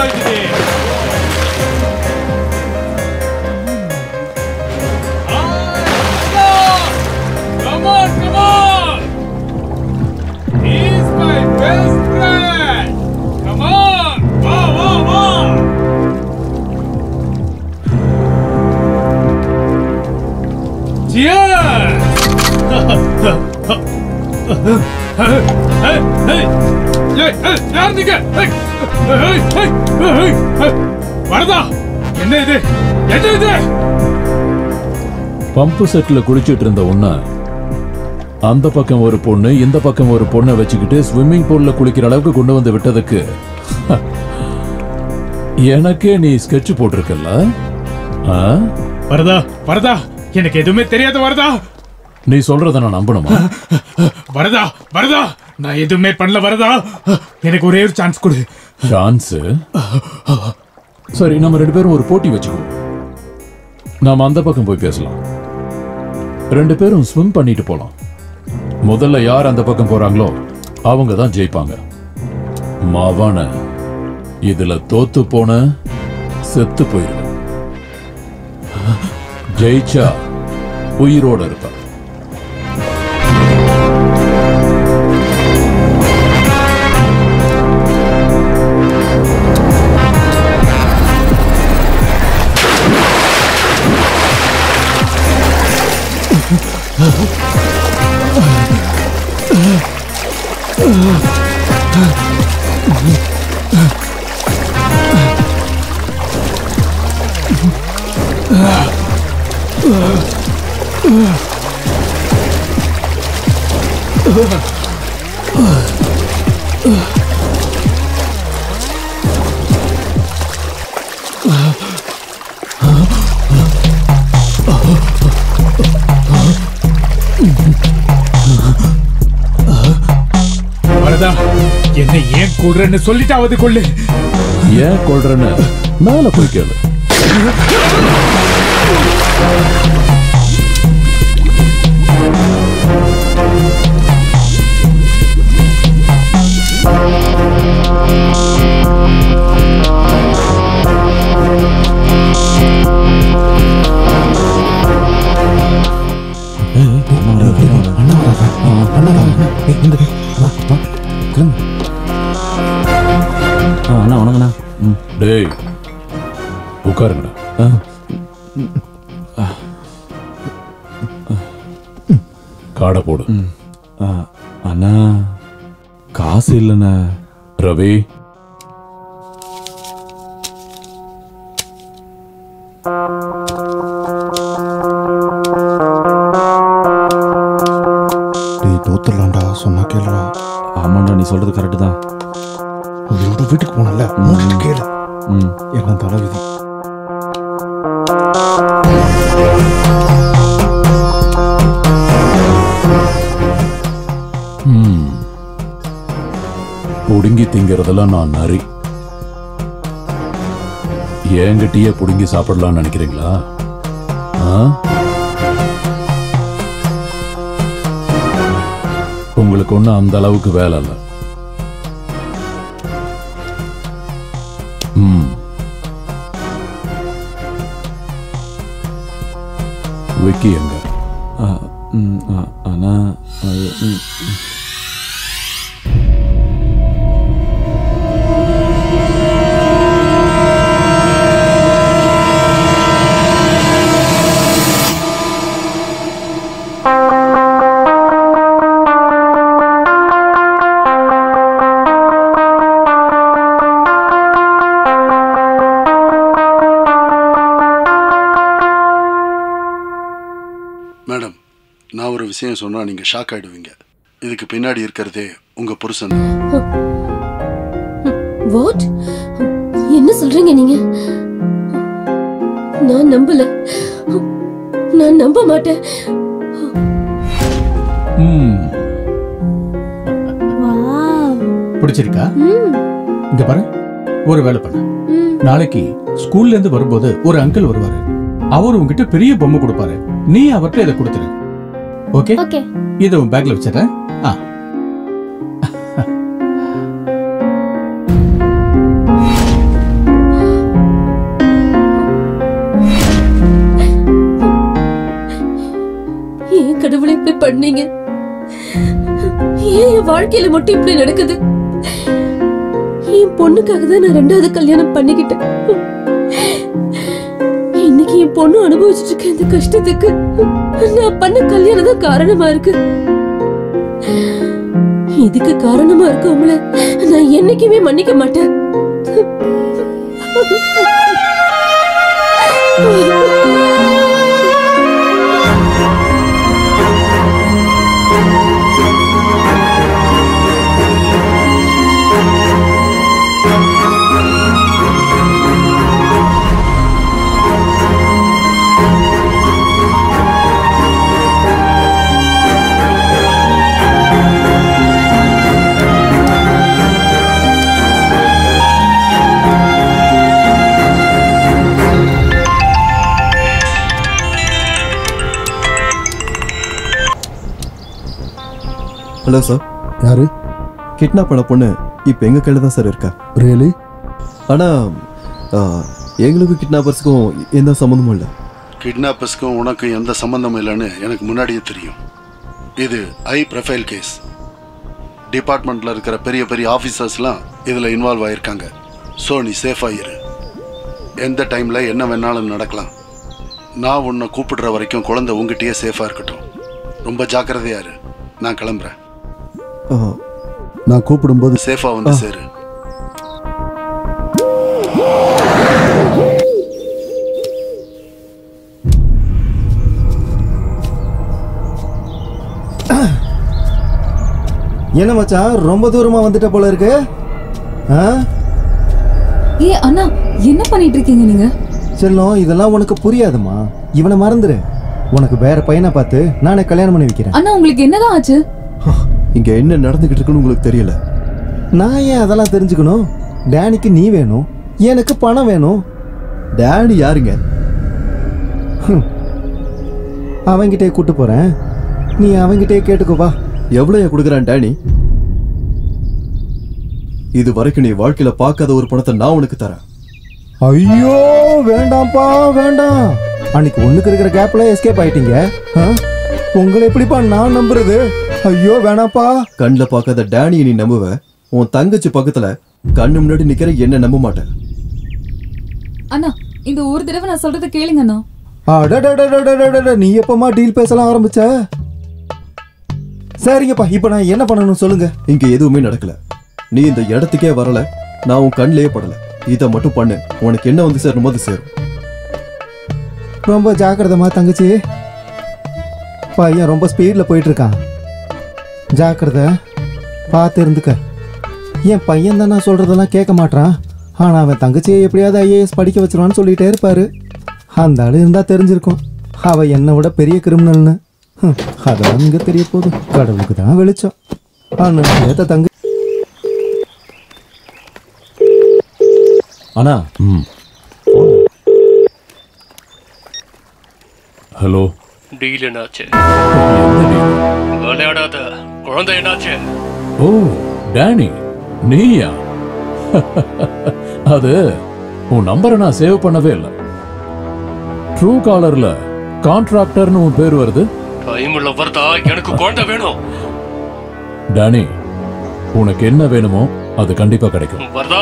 ஆயிடுச்சு Come on, come on! He's my best friend! Come on! வா வா வா Cheers! யார் நீங்க ஏய், ஏய், ஏய், ஏய், ஏய். வரதா என்ன இது என்ன இது பம்பு செட்ல குளிச்சிட்டு இருந்த உன்ன அந்த பக்கம் ஒரு பொண்ணு இந்த பக்கம் ஒரு பொண்ணை வச்சுக்கிட்டு ஸ்விம்மிங் பூல்ல குளிக்கிற அளவுக்கு கொண்டு வந்து விட்டதுக்கு எனக்கே நீ ஸ்கெட்ச் போட்டிருக்கல்ல ஆ? வரதா வரதா எனக்கு எதுவுமே தெரியாத வரதா நீ சொல்றத நான் நம்பணுமா வரதா வரதா நான் எதுவுமே பண்ணல வரதா எனக்கு ஒரே ஒரு சான்ஸ் கொடு சான்ஸ் சரி நம்ம ரெண்டு பேரும் ஒரு போட்டி வச்சுக்குவோம் நாம அந்த பக்கம் போய் பேசலாம் ரெண்டு பேரும் ஸ்விம் பண்ணிட்டு போலாம் முதல்ல யார் அந்த பக்கம் போறாங்களோ அவங்க தான் ஜெயிப்பாங்க மவன இதுல தோத்து போன செத்து போயிருவேன் ஜெயிச்சா உயிரோட இருப்ப வரதா என்னை ஏன் கூடுறன்னு சொல்லிட்டாவது கொள்ளு ஏன் கொள்றேன்னு மேல போய் கேளு அண்ணா வணங்கண்ணா டேய் உட்காருங்கடா காடை போடு அண்ணா காசு இல்லைண்ணா ரவி டேய் தோத்துடலாம்டா சொன்னா கேளுடா ஆமாண்டா நீ சொல்றது கரெக்டு தான் உயிரோட வீட்டுக்கு போனல மூடிட்டு கேளு ம் எல்லாம் தலைவிதி ம். புடுங்கி திங்கிறதெல்லாம் நான் நரி என்கிட்டயே புடுங்கி சாப்பிடலாம்னு நினைக்கிறீங்களா ஆ? உங்களுக்கு ஒன்றும் அந்த அளவுக்கு வேலை இல்லை ம் விக்கி எங்க ஆ, ம், ஆ, அண்ணா அது ம், ம். மேடம் நான் ஒரு விஷயம் சொன்னா நீங்க ஷாக் ஆயிடுவீங்க இதுக்கு பின்னாடி இருக்கிறதே உங்க புருஷன் வாட் என்ன சொல்றீங்க நீங்க நான் நம்பல நான் நம்ப மாட்டேன் பிடிச்சிருக்கா ம் இங்க பாரு ஒரு வேலை பண்ணு ம் நாளைக்கு ஸ்கூல்ல இருந்து வரும்போது ஒரு அங்கிள் வருவாரு அவர் உங்ககிட்ட பெரிய பொம்மை கொடுப்பாரு நீ அவர்கிட்ட இதை கொடுத்துரு ஓகே ஓகே இதை உன் பேக்ல வச்சிடறேன் ஆ பண்ணீங்க ஏன் என் வாழ்க்கையில மட்டும் இப்படி நடக்குது என் பொண்ணுக்காக தான் நான் ரெண்டாவது கல்யாணம் பண்ணிக்கிட்டேன் இன்னைக்கு என் பொண்ணு அனுபவிச்சுட்டு இருக்க இந்த கஷ்டத்துக்கு நான் பண்ண கல்யாணம் தான் காரணமா இருக்கு இதுக்கு காரணமா இருக்கவங்கள நான் என்னைக்குமே மன்னிக்க மாட்டேன் ஹலோ சார் யாரு கிட்னாப் பண்ண பொண்ணு இப்போ எங்க கையில தான் சார் இருக்கா ரியலி ஆனா ஆ, எங்களுக்கும் கிட்னாப்பர்ஸ்க்கும் எந்த சம்மந்தமும் இல்லை கிட்னாப்பர்ஸ்க்கும் உனக்கும் எந்த சம்பந்தமும் இல்லைன்னு எனக்கு முன்னாடியே தெரியும் இது ஹை ப்ரொஃபைல் கேஸ் டிபார்ட்மெண்ட்டில் இருக்கிற பெரிய பெரிய ஆஃபீஸர்ஸ்லாம் இதில் இன்வால்வ் ஆயிருக்காங்க ஸோ நீ சேஃபாக இரு எந்த டைமில் என்ன வேணாலும் நடக்கலாம் நான் உன்னை கூப்பிடுற வரைக்கும் குழந்தை உங்ககிட்டயே சேஃபாக இருக்கட்டும் ரொம்ப ஜாக்கிரதையா இரு நான் கிளம்புறேன் நான் கூப்பிடும்போது சேஃபாக வந்து சேரு என்ன மச்சான் ரொம்ப தூரமா வந்துட்ட போல இருக்கு ஆ ஏ அண்ணா என்ன பண்ணிட்டு இருக்கீங்க நீங்க செல்லம் இதெல்லாம் உனக்கு புரியாதுமா இவனை மறந்துரு உனக்கு வேற பையனை பார்த்து நானே கல்யாணம் பண்ணி வைக்கிறேன் அண்ணா உங்களுக்கு என்னதான் ஆச்சு இங்க என்ன நடந்துகிட்டு இருக்குன்னு உங்களுக்கு தெரியல நான் ஏன் அதெல்லாம் தெரிஞ்சுக்கணும் டேனிக்கு நீ வேணும் எனக்கு பணம் வேணும் டேடி யாருங்க அவங்கிட்டே கூட்டு போறேன் நீ அவங்கிட்டே கேட்டுக்கோ வா எவ்வளவு கொடுக்குறான் டேனி இது வரைக்கும் நீ வாழ்க்கையில பார்க்காத ஒரு பணத்தை நான் உனக்கு தரேன் ஐயோ வேண்டாம்ப்பா வேண்டாம் அன்னைக்கு ஒண்ணுக்கு இருக்கிற கேப்ல எஸ்கேப் ஆயிட்டீங்க ஆ? உங்களை எப்படிப்பா நான் நம்புறது ஐயோ வேணாம்ப்பா கண்ணில் பார்க்காத டேனியை நீ நம்புவ உன் தங்கச்சி பக்கத்துல கண்ணு முன்னாடி நிக்கிற என்ன நம்ப மாட்டேன் அண்ணா இந்த ஒரு தடவை நான் சொல்றதை கேளுங்க அண்ணா அடடடடடடடட, நீ எப்பமா டீல் பேசலாம் ஆரம்பிச்ச சரிங்கப்பா இப்போ நான் என்ன பண்ணணும் சொல்லுங்க இங்க எதுவுமே நடக்கல நீ இந்த இடத்துக்கே வரல நான் உன் கண்ணிலேயே படல இதை மட்டும் பண்ணு உனக்கு என்ன வந்து சேரணுமோ அது சேரும் ரொம்ப ஜாக்கிரதமா தங்கச்சி பையன் ரொம்ப ஸ்பீட்ல போயிட்டு இருக்கான் ஜாக்கிரத பார்த்து இருந்துக்க என் பையன் தான் நான் சொல்றதெல்லாம் கேட்க மாட்டான் ஆனா அவன் தங்கச்சியை எப்படியாவது ஐஏஎஸ் படிக்க வச்சிருவான்னு சொல்லிட்டே இருப்பாரு அந்த ஆளு இருந்தா தெரிஞ்சிருக்கும் அவ என்னை விட பெரிய கிரிமினல்னு ஹம், அதெல்லாம் இங்க தெரிய போகுது கடவுளுக்கு தான் வெளிச்சம் அண்ணன் ஏத்த தங்க அண்ணா ஹலோ டீல் என்னாச்சு விளையாடாத குழந்தை என்னாச்சு ஓ டேனி நீயா அது உன் நம்பரை நான் சேவ் பண்ணவே இல்லை ட்ரூ காலர்ல கான்ட்ராக்டர்னு உன் பேர் வருது டைம்ல வருதா எனக்கு குழந்தை வேணும் டேனி உனக்கு என்ன வேணுமோ அது கண்டிப்பா கிடைக்கும் வருதா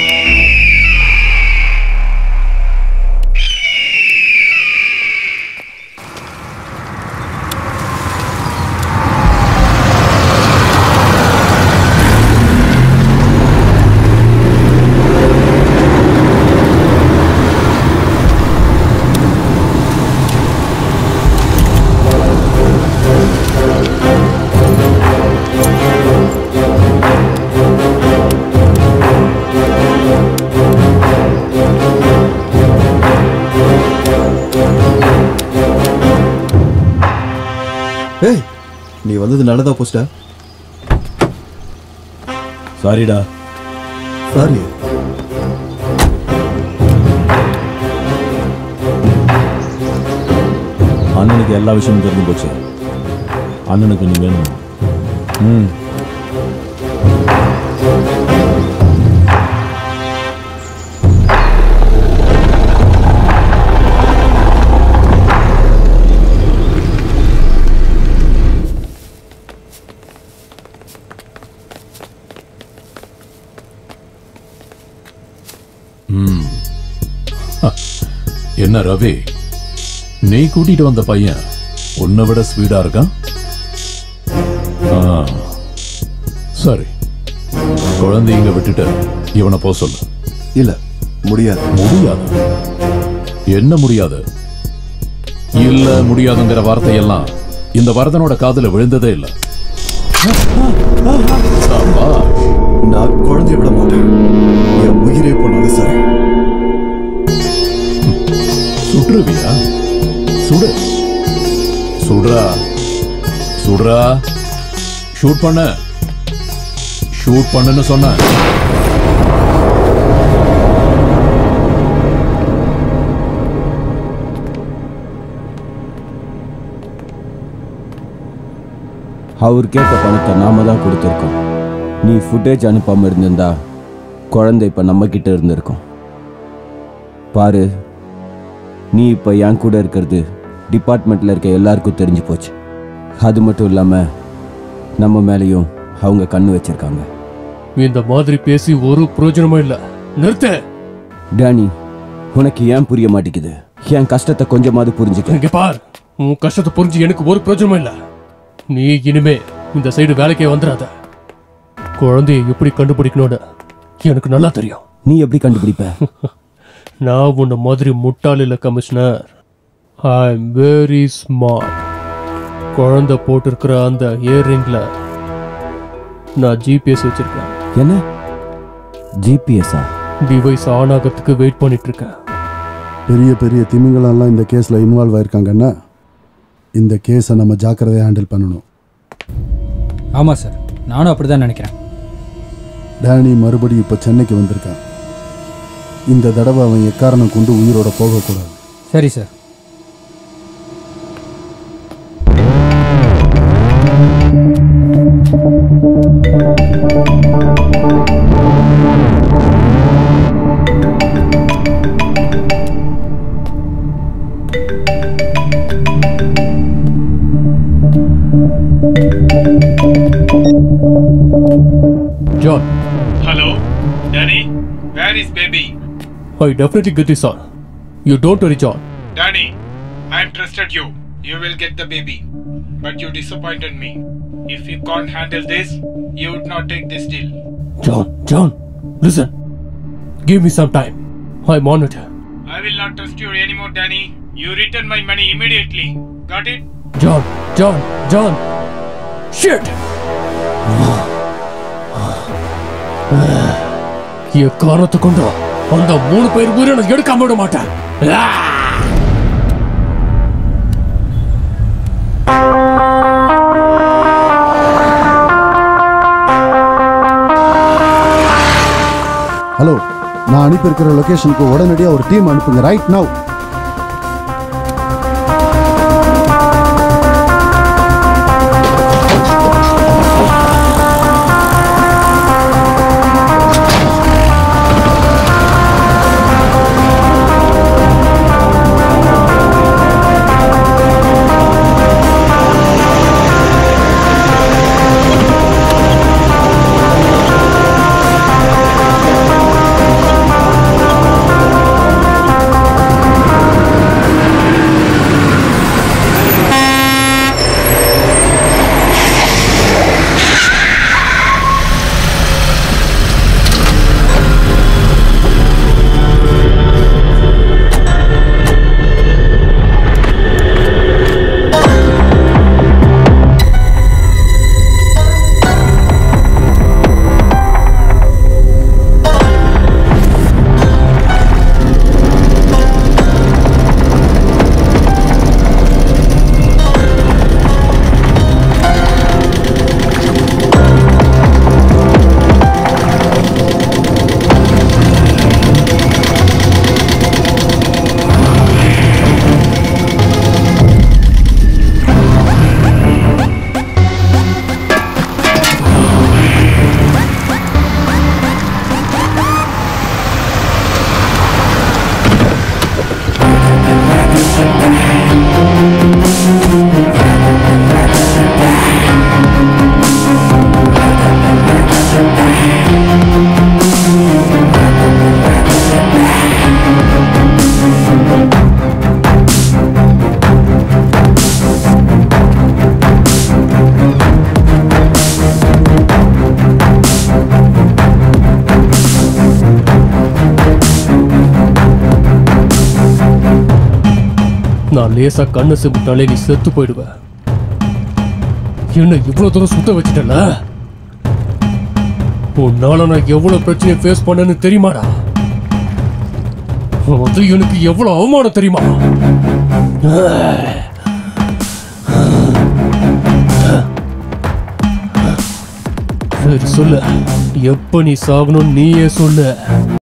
ஏய் நீ வந்தது நல்லதா போஸ்டா சாரிடா சாரி அண்ணனுக்கு எல்லா விஷயமும் தெரிஞ்சு போச்சு அண்ணனுக்கு நீ வேணும் ம் ம். ஹ, என்ன ரவி நீ கூட்டிட்டு வந்த பையன் உன்னை விட ஸ்பீடா இருக்கான் ஆ, சரி குழந்தை இங்க விட்டுட்டு இவனை போ சொல்லு இல்ல முடியாது முடியாது என்ன முடியாது இல்ல முடியாதுங்கிற வார்த்தையெல்லாம் இந்த வரதனோட காதுல விழுந்ததே இல்ல சபாஷ். நான் குழந்தைய விட மாட்டேன் என் உயிரே போனாலும் சரி சுட்டுருவியா சுடு சுடுறா சுடுறா ஷூட் பண்ண ஷூட் பண்ணுன்னு சொன்ன அவர் கேட்ட பணத்தை நாம தான் கொடுத்துருக்கோம் நீ ஃபுட்டேஜ் அனுப்பாம இருந்திருந்தா குழந்தை இப்ப நம்ம கிட்ட இருந்திருக்கும் பாரு நீ இப்ப என் கூட இருக்கிறது டிபார்ட்மெண்ட்ல இருக்க எல்லாருக்கும் தெரிஞ்சு போச்சு அது மட்டும் இல்லாம நம்ம மேலேயும் அவங்க கண்ணு வச்சிருக்காங்க இந்த மாதிரி பேசி ஒரு பிரயோஜனமும் இல்ல நிறுத்து டேனி உனக்கு ஏன் புரிய மாட்டேங்குது என் கஷ்டத்தை கொஞ்சமாவது புரிஞ்சுக்க இங்க பார் உன் கஷ்டத்தை புரிஞ்சு எனக்கு ஒரு பிரயோஜனமும் இல்ல நீ இனிமே இந்த சைடு வேலைக்கே வந்துடாத குழந்தையை எப்படி கண்டுபிடிக்கணும்னு எனக்கு நல்லா தெரியும் நீ எப்படி கண்டுபிடிப்ப நான் உன்ன மாதிரி முட்டாள் இல்ல commissioner I am very smart குழந்தை போட்டிருக்கிற அந்த இயர்ரிங்ல நான் ஜிபிஎஸ் வச்சிருக்கேன் என்ன ஜிபிஎஸ்ஆ டிவைஸ் ஆன் ஆகிறதுக்கு வெயிட் பண்ணிட்டு இருக்கேன் பெரிய பெரிய திமிங்கலம்லாம் இந்த கேஸில் இன்வால்வ் ஆயிருக்காங்கன்னா இந்த கேஸை நம்ம ஜாக்கிரதையாக ஹேண்டில் பண்ணணும் ஆமாம் சார் நானும் அப்படி தான் நினைக்கிறேன் டேனி மறுபடியும் இப்போ சென்னைக்கு வந்திருக்கான் இந்த தடவை அவன் எக்காரணம் கொண்டு உயிரோட போகக்கூடாது சரி sir John, Hello, Danny. Where is baby? I definitely get this on. You don't worry, John. Danny, I trusted you. You will get the baby. But you disappointed me. If you can't handle this, you would not take this deal. John, John, listen. Give me some time. I'm on it. I will not trust you anymore, Danny. You return my money immediately. Got it? John, John, John. Shit! எக்காரணத்தை கொண்டு அந்த மூணு பேர் உயிரை நான் எடுக்காம விட மாட்டேன் ஆ! ஹலோ நான் அனுப்பியிருக்கிற லொகேஷனுக்கு உடனடியாக ஒரு டீம் அனுப்புங்க ரைட் நவ் ஆ நான் லேசா கண்ணை சிமிட்டாலே நீ செத்து போயிடுவ என்ன இவ்வளவு தூரம் சுத்த வச்சிட்டல உன்னால நான் எவ்வளவு பிரச்சனையை ஃபேஸ் பண்ணேன்னு தெரியுமாடா அது எனக்கு எவ்வளவு அவமானம் தெரியுமா சரி சொல்லு எப்ப நீ சாகணும் நீயே சொல்லு